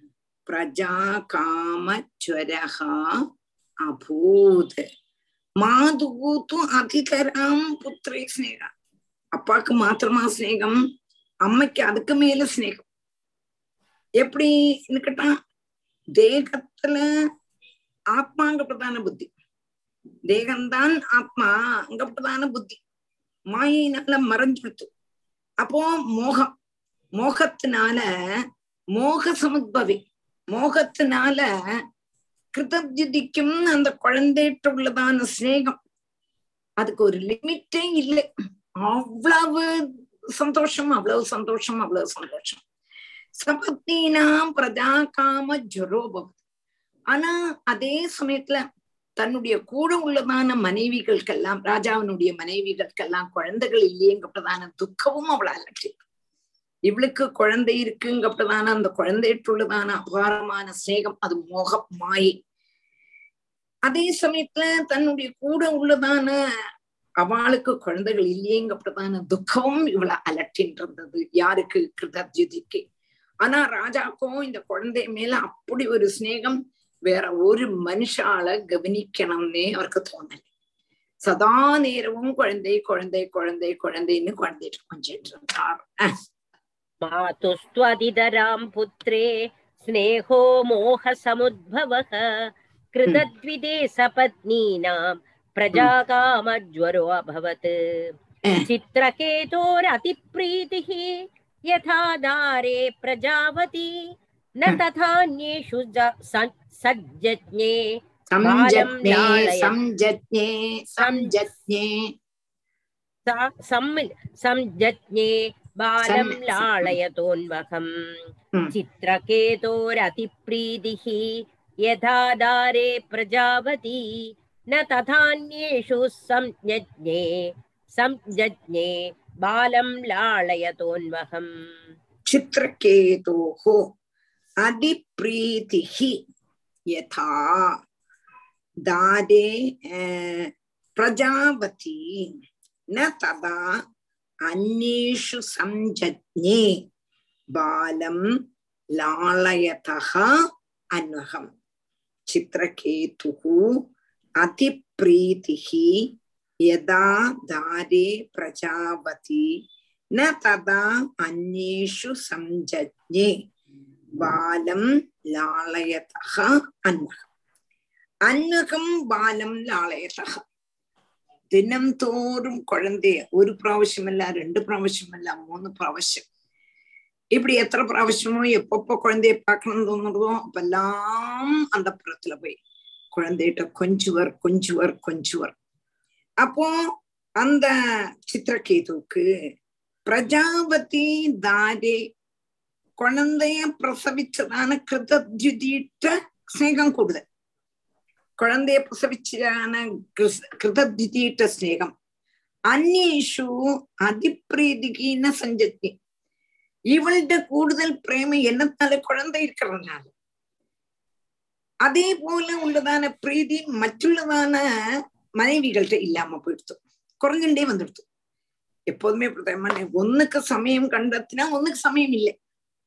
प्रजाकामज्वरः अभूत् மாதுகு து அதிதராம் புத்திரை ஸ்நேகம் அப்பாக்கு மாத்திரமா ஸ்நேகம் அம்மைக்கு அதுக்கு மேல ஸ்நேகம் எப்படின்னு கேட்டா தேகத்துல ஆத்மாங்க பிரதான புத்தி தேகம்தான் ஆத்மா அங்க பிரதான புத்தி மாயினால மறைஞ்சுடுத்து அப்போ மோகம் மோகத்தினால மோக சமுத்பவி மோகத்தினால கிருதஜிதிக்கும் அந்த குழந்தைகிட்ட உள்ளதான சிநேகம் அதுக்கு ஒரு லிமிட்டே இல்லை அவ்வளவு சந்தோஷம் அவ்வளவு சந்தோஷம் அவ்வளவு சந்தோஷம் சபத்தினாம் பிரஜா காம ஜரோபம் ஆனா அதே சமயத்துல தன்னுடைய கூட உள்ளதான மனைவிகளுக்கெல்லாம் ராஜாவினுடைய மனைவிகளுக்கெல்லாம் குழந்தைகள் இல்லையேங்கப்பட்டதான துக்கமும் அவளை அலற்றி இவளுக்கு குழந்தை இருக்குங்கப்பட்டதான அந்த குழந்தைட்டுள்ளதான அபாரமான சிநேகம் அது மோகம் மாயை அதே சமயத்துல தன்னுடைய கூட உள்ளதான அவளுக்கு குழந்தைகள் இல்லையேங்கப்பட்டதான துக்கமும் இவளை அலற்றின்றது யாருக்கு கிருதஜிதிக்கு ஆனா ராஜாக்கும் இந்த குழந்தை மேல அப்படி ஒரு சிநேகம் வேற ஒரு மனுஷால கவனிக்கணும்னே அவருக்கு தோணல சதா நேரமும் குழந்தை குழந்தை குழந்தை குழந்தைன்னு குழந்தைட்டு கொஞ்சிட்டு இருந்தார் मातुस्त्वदितरां पुत्रे स्नेहो मोहसमुद्भवः कृतद्विदे सपत्नीनां प्रजाकामज्वरो अभवत् चित्रकेतोरतिप्रीतिः यथा दारे प्रजावती न तथान्येषु ज- स- सज्जज्ञे சம்ஜத்னே लालय- சம்ஜத்னே சம்ஜத்னே सा- सम्- संजज्ञे बालं सं- लाळयतोन्वहम् Hmm. चित्रकेतोरतिप्रीतिः यथा दारे प्रजावती न तथान्येषु संज्ञज्ञे संजज्ञे बालं लाळयतोन्वहम् चित्रकेतोः अधिप्रीतिः यथा दारे अ, प्रजावती न तदा अन्येषु संजज्ञे बालं लालयतः अन्वहम् चित्रकेतुः अतिप्रीतिः यदा दारे प्रजावती न तदा अन्येषु संजज्ञे பாலம் லாளயதக அன்வகம் அன்வகம் பாலம் லாளயதக தினம்தோறும் குழந்தைய ஒரு പ്രാവശ്യമല്ല ரெண்டு പ്രാവശ്യമല്ല மூணு പ്രാവശ്യം இப்படி எத்தனை പ്രാവശ്യമோ எப்பப்போ குழந்தைய பார்க்கணும்னு தோணுறதோ அப்பெல்லாம் அந்த புறத்துல போய் குழந்தைகிட்ட கொஞ்சுவர் கொஞ்சுவர் கொஞ்சுவர் அப்போ அந்த சித்திரகேதுவுக்கு பிரஜாபதி தாரே குழந்தைய பிரசவிச்சதான கிருதத்யுதிட்ட ஸ்நேகம் கூடுதல் குழந்தைய பிரசவிச்சான கிருதத்யுதிட்ட ஸ்நேகம் അന്യേഷു അതിപ്രീതികീന സഞ്ചത്തി ഇവളുടെ കൂടുതൽ പ്രേമ എന്നത്താല് കുഴന്ത இருக்கிறதுனால அதே போல உள்ளதான பிரீதி மറ്റുள்ளதான மனைவிகள்கிட்ட இல்லாம போயிடுத்து குறைஞ்சுட்டே வந்துடுத்து எப்போதுமே அப்படித்தான் ஒண்ணுக்கு சமயம் கண்டத்தினா ஒண்ணுக்கு சமயம் இல்லை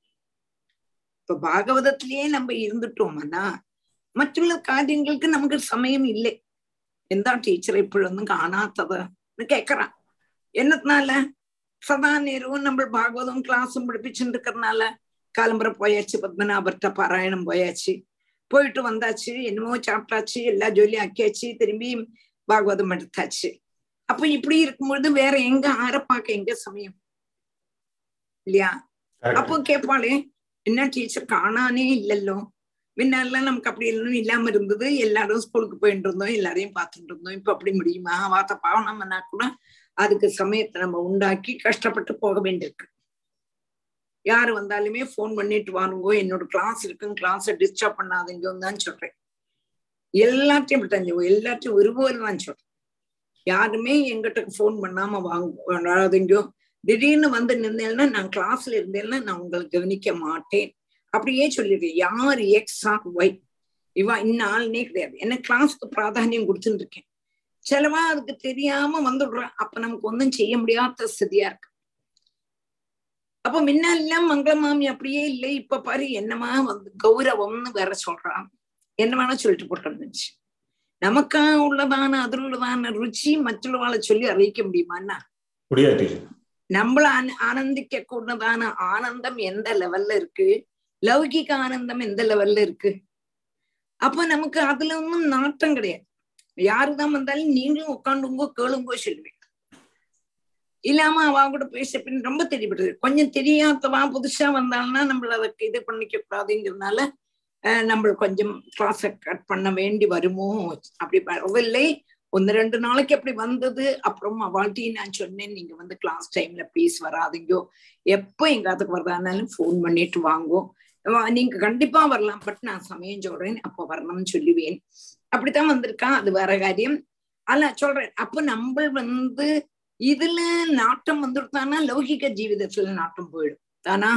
இப்ப பாகவதத்திலேயே நம்ம இருந்துட்டோம்னா മറ്റുള്ള കാര്യങ്ങൾക്ക് നമുക്ക് സമയം ഇല്ലേ എന്താ ടീച്ചർ ഇപ്പോഴൊന്നും കാണാത്തത് കേക്കറാൻ എന്നത്തിനാല സദാ നേരവും നമ്മൾ ഭാഗവതവും ക്ലാസ്സും പഠിപ്പിச்சுருக்கிறதுனால காலம்பரை போயாச்சு பத்மநாபர்கிட்ட பாராயணம் போயாச்சு போயிட்டு வந்தாச்சு என்னமோ சாப்பிட்டாச்சு எல்லா ஜோலியும் ஆக்கியாச்சு திரும்பியும் பாகவதம் எடுத்தாச்சு அப்ப இப்படி இருக்கும்பொழுது வேற எங்க ஆற பார்க்க எங்க சமயம் இல்லையா அப்போ கேட்பாளே என்ன டீச்சர் காணானே இல்லல்லோ முன்னெல்லாம் நமக்கு அப்படி எல்லாம் இல்லாம இருந்தது எல்லாரும் ஸ்கூலுக்கு போயிட்டு இருந்தோம் எல்லாரையும் பார்த்துட்டு இருந்தோம் இப்ப அப்படி முடியுமா வார்த்தை பாவனம்னா கூட அதுக்கு சமயத்தை நம்ம உண்டாக்கி கஷ்டப்பட்டு போக வேண்டியிருக்கு யாரு வந்தாலுமே போன் பண்ணிட்டு வாருங்கோ என்னோட கிளாஸ் இருக்குன்னு கிளாஸை டிஸ்டர்ப் பண்ணாதீங்கன்னு தான் சொல்றேன் எல்லாத்தையும் இப்படி எல்லாத்தையும் ஒருபோது தான் சொல்றேன் யாருமே எங்கிட்ட போன் பண்ணாம வாங்க திடீர்னு வந்து நின்றேன்னா நான் கிளாஸ்ல இருந்தேன்னா நான் உங்களை கவனிக்க மாட்டேன் அப்படியே சொல்லிடுறேன் யார் எக்ஸ் ஆர் ஒய் இவா இன்னாள்னே கிடையாது என்ன கிளாஸ்க்கு பிராதானியம் கொடுத்துட்டு இருக்கேன் சிலவா அதுக்கு தெரியாம வந்துடுறான் அப்ப நமக்கு ஒன்றும் செய்ய முடியாத ஸ்திதியா இருக்கு அப்ப முன்னெல்லாம் மங்களமாமி அப்படியே இல்லை இப்ப பாரு என்னமா வந்து கௌரவம்னு வேற சொல்றான் என்ன வேணா சொல்லிட்டு போட்டுருந்துச்சு நமக்கா உள்ளதான அதில் உள்ளதான ருச்சி மற்றவர்களை சொல்லி அறிவிக்க முடியுமான்னா முடியாது நம்மள ஆனந்திக்க கூடதான ஆனந்தம் எந்த லெவல்ல இருக்கு லௌகிக ஆனந்தம் எந்த லெவல்ல இருக்கு அப்ப நமக்கு அதுல ஒன்றும் நாட்டம் கிடையாது யாருதான் வந்தாலும் நீங்களும் உட்காந்துங்கோ கேளுங்கோ சொல்லுவேன் இல்லாம அவ கூட பேச பின் ரொம்ப தெரியப்படுது கொஞ்சம் தெரியாதவா புதுசா வந்தாங்கன்னா நம்மள அதுக்கு இது பண்ணிக்க கூடாதுங்கிறதுனால நம்ம கொஞ்சம் கிளாஸ கட் பண்ண வேண்டி வருமோ அப்படி வரவில்லை ஒன்னு ரெண்டு நாளைக்கு அப்படி வந்தது அப்புறம் அவள்கிட்டையும் நான் சொன்னேன் நீங்க வந்து கிளாஸ் டைம்ல ப்ளீஸ் வராதிங்கோ எப்போ எங்க அதுக்கு வரதானாலும் ஃபோன் பண்ணிட்டு வாங்கோ நீங்க கண்டிப்பா வரலாம் பட் நான் சமயம் சொல்றேன் அப்ப வரணும்னு சொல்லுவேன் அப்படித்தான் வந்திருக்கா அது வேற காரியம் அல்ல சொல்றேன் அப்ப நம்ம வந்து இதுல நாட்டம் வந்துடுத்தானா லௌகிக ஜீவிதத்துல நாட்டம் போயிடும் தானா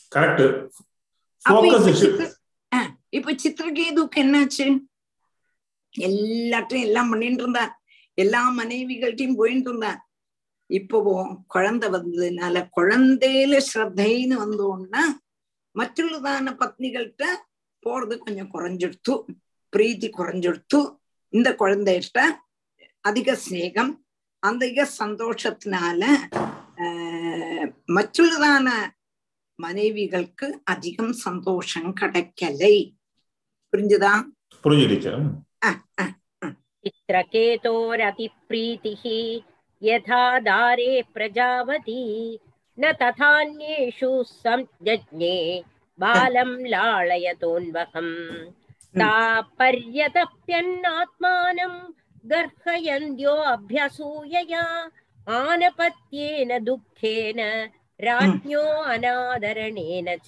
இப்ப சித்திரகேதுக்கு என்னாச்சு எல்லாத்தையும் எல்லாம் பண்ணிட்டு இருந்தான் எல்லா மனைவிகள்ட்டையும் போயிட்டு இருந்தான் இப்போ குழந்தை வந்ததுனால குழந்தையில ஸ்ரத்தைன்னு வந்தோம்னா മറ്റുള്ളതാന പത്നികൾക്ക് പോறது கொஞ்சம் குறைஞ்சிடுத்து பிரீத்தி குறைஞ்சிடுத்து இந்த குழந்தைகிட்ட அதிக ஸ்நேகம் அதிக சந்தோஷத்தினால மറ്റുള്ളதான மனைவிகளுக்கு அதிகம் சந்தோஷம் கிடைக்கலை புரிஞ்சுதா புரிஞ்சிடுச்சு चित्रकेतोरतिप्रीतिः यथा दारे प्रजावती न तथान्येषु संजज्ञे बालं लाळयतोन्वहम् तापर्यतप्यन्नात्मानं गर्हयन्त्यो अभ्यसूयया आनपत्येन दुःखेन राज्ञो अनादरणेन च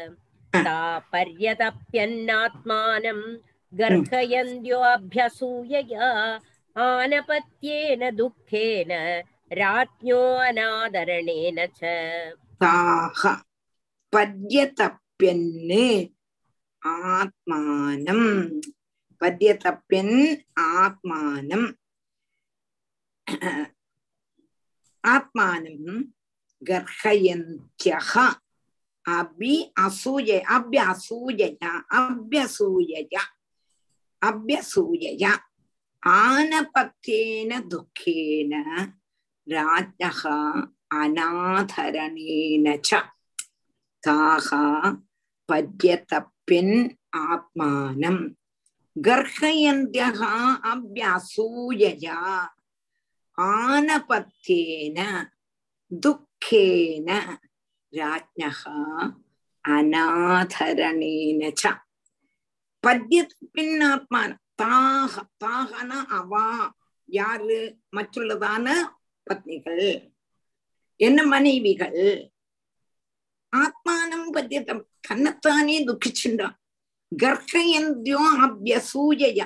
तापर्यतप्यन्नात्मानं गर्हयन्त्यो अभ्यसूयया आनपत्येन दुःखेन राज्ञो अनादरणेन च ताः पद्यतप्यन् आत्मानं पद्यतप्यन् आत्मानं आत्मानं गर्हयन्त्यः अभि असूय अभ्यसूयया अभ्यसूयया अभ्यसूयया आनपत्येन दुःखेन राज्ञः अनाधरणेन च ताः पद्यतप्यन् आत्मानं गर्हयन्त्यः अभ्यसूयया आनपत्येन दुःखेन राज्ञः अनाधरणेन च पद्यतप्यन् आत्मानं தாக தாகனா அவா யாரு மற்றுள்ளதான பத்னிகள் என்ன மனைவிகள் ஆத்மானம் பற்றிய தம் தன்னைத்தானே துக்கிச்சுண்டான் கர்ஹயந்தியோ அபியசூய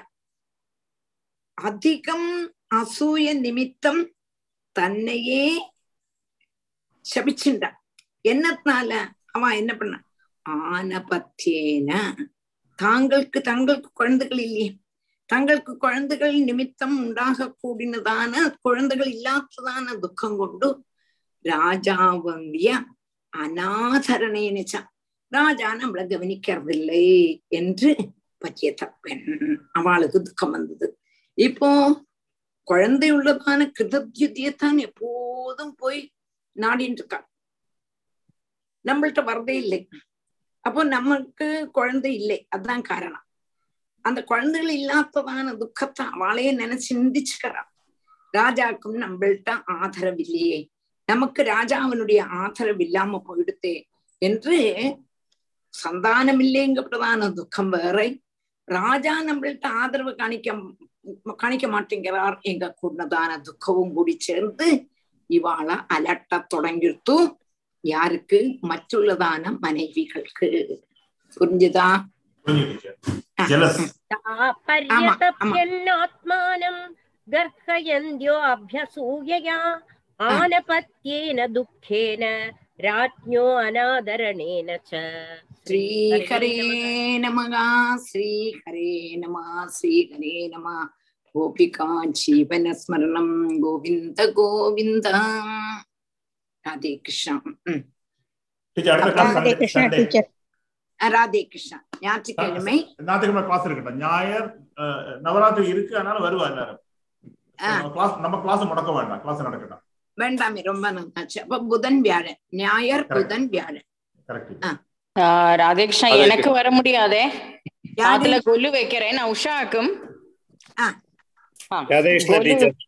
அதிகம் அசூய நிமித்தம் தன்னையே சபிச்சுண்டான் என்னத்தினால அவன் என்ன பண்ண ஆனபத்தியேன தாங்களுக்கு தங்களுக்கு குழந்தைகள் இல்லையே தங்களுக்கு குழந்தைகள் நிமித்தம் உண்டாக கூடினதான குழந்தைகள் இல்லாததான துக்கம் கொண்டு ராஜாவுடைய அநாதரணை நினைச்சான் ராஜா நம்மளை கவனிக்கிறதில்லை என்று பற்றிய தப்பெண் அவளுக்கு துக்கம் வந்தது இப்போ குழந்தை உள்ளதான கிருதத்யுத்தியத்தான் எப்போதும் போய் நாடின்னு இருக்காள் நம்மள்ட்ட வரதே இல்லை அப்போ நமக்கு குழந்தை இல்லை அதுதான் காரணம் அந்த குழந்தைகள் இல்லாததான துக்கத்தை அவளையே நினைச்சு சிந்திச்சுக்கிறான் ராஜாக்கும் நம்மள்ட்ட ஆதரவில்லையே நமக்கு ராஜாவினுடைய ஆதரவு இல்லாம போயிடுத்தே என்று சந்தானமில்லைங்கப்பட்டதான துக்கம் வேற ராஜா நம்மள்ட்ட ஆதரவு காணிக்க காணிக்க மாட்டேங்கிறார் எங்க கூடதான துக்கமும் கூடி சேர்ந்து இவாள அலட்ட தொடங்கிருத்து யாருக்கு மற்றுள்ளதான மனைவிகளுக்கு புரிஞ்சுதா ஜெலஸ் पर्यतप्यन्नात्मानं गर्हयन्त्यो अभ्यसूयया आनपत्येन दुःखेन राज्ञो अनादरणेन च ஸ்ரீஹரே நமகா ஸ்ரீஹரே நம ஸ்ரீஹரே நம கோபிகா ஜீவன ஸ்மரணம் கோவிந்த கோவிந்த ராதே கிருஷ்ணா ம். டீச்சர் அடுத்த class Radhe Krishna Sunday teacher Radhe Krishna ஞாயிற்றுக்கிழமை ஞாயிற்றுக்கிழமை கிளாஸ் இருக்கட்டும் ஞாயிறு அஹ், நவராத்திரி இருக்கு அதனால வருவா எல்லாரும் ஆ. நம்ம கிளாஸ் நம்ம கிளாஸ் முடக்க வேண்டாம் கிளாஸ் நடக்கட்டும் வேண்டாமே ரொம்ப நல்லாச்சு அப்ப புதன் வியாழன் ஞாயர் Correct. புதன் வியாழன் கரெக்ட் ஆ. ஆஹ் ராதேகிருஷ்ணா ராதே எனக்கு வர முடியாதே யாரு அதுல கொலு வைக்கிறேன் நான் உஷாக்கும் ஆ. ஆ. ராதேகிருஷ்ணா கொலு டீச்சர்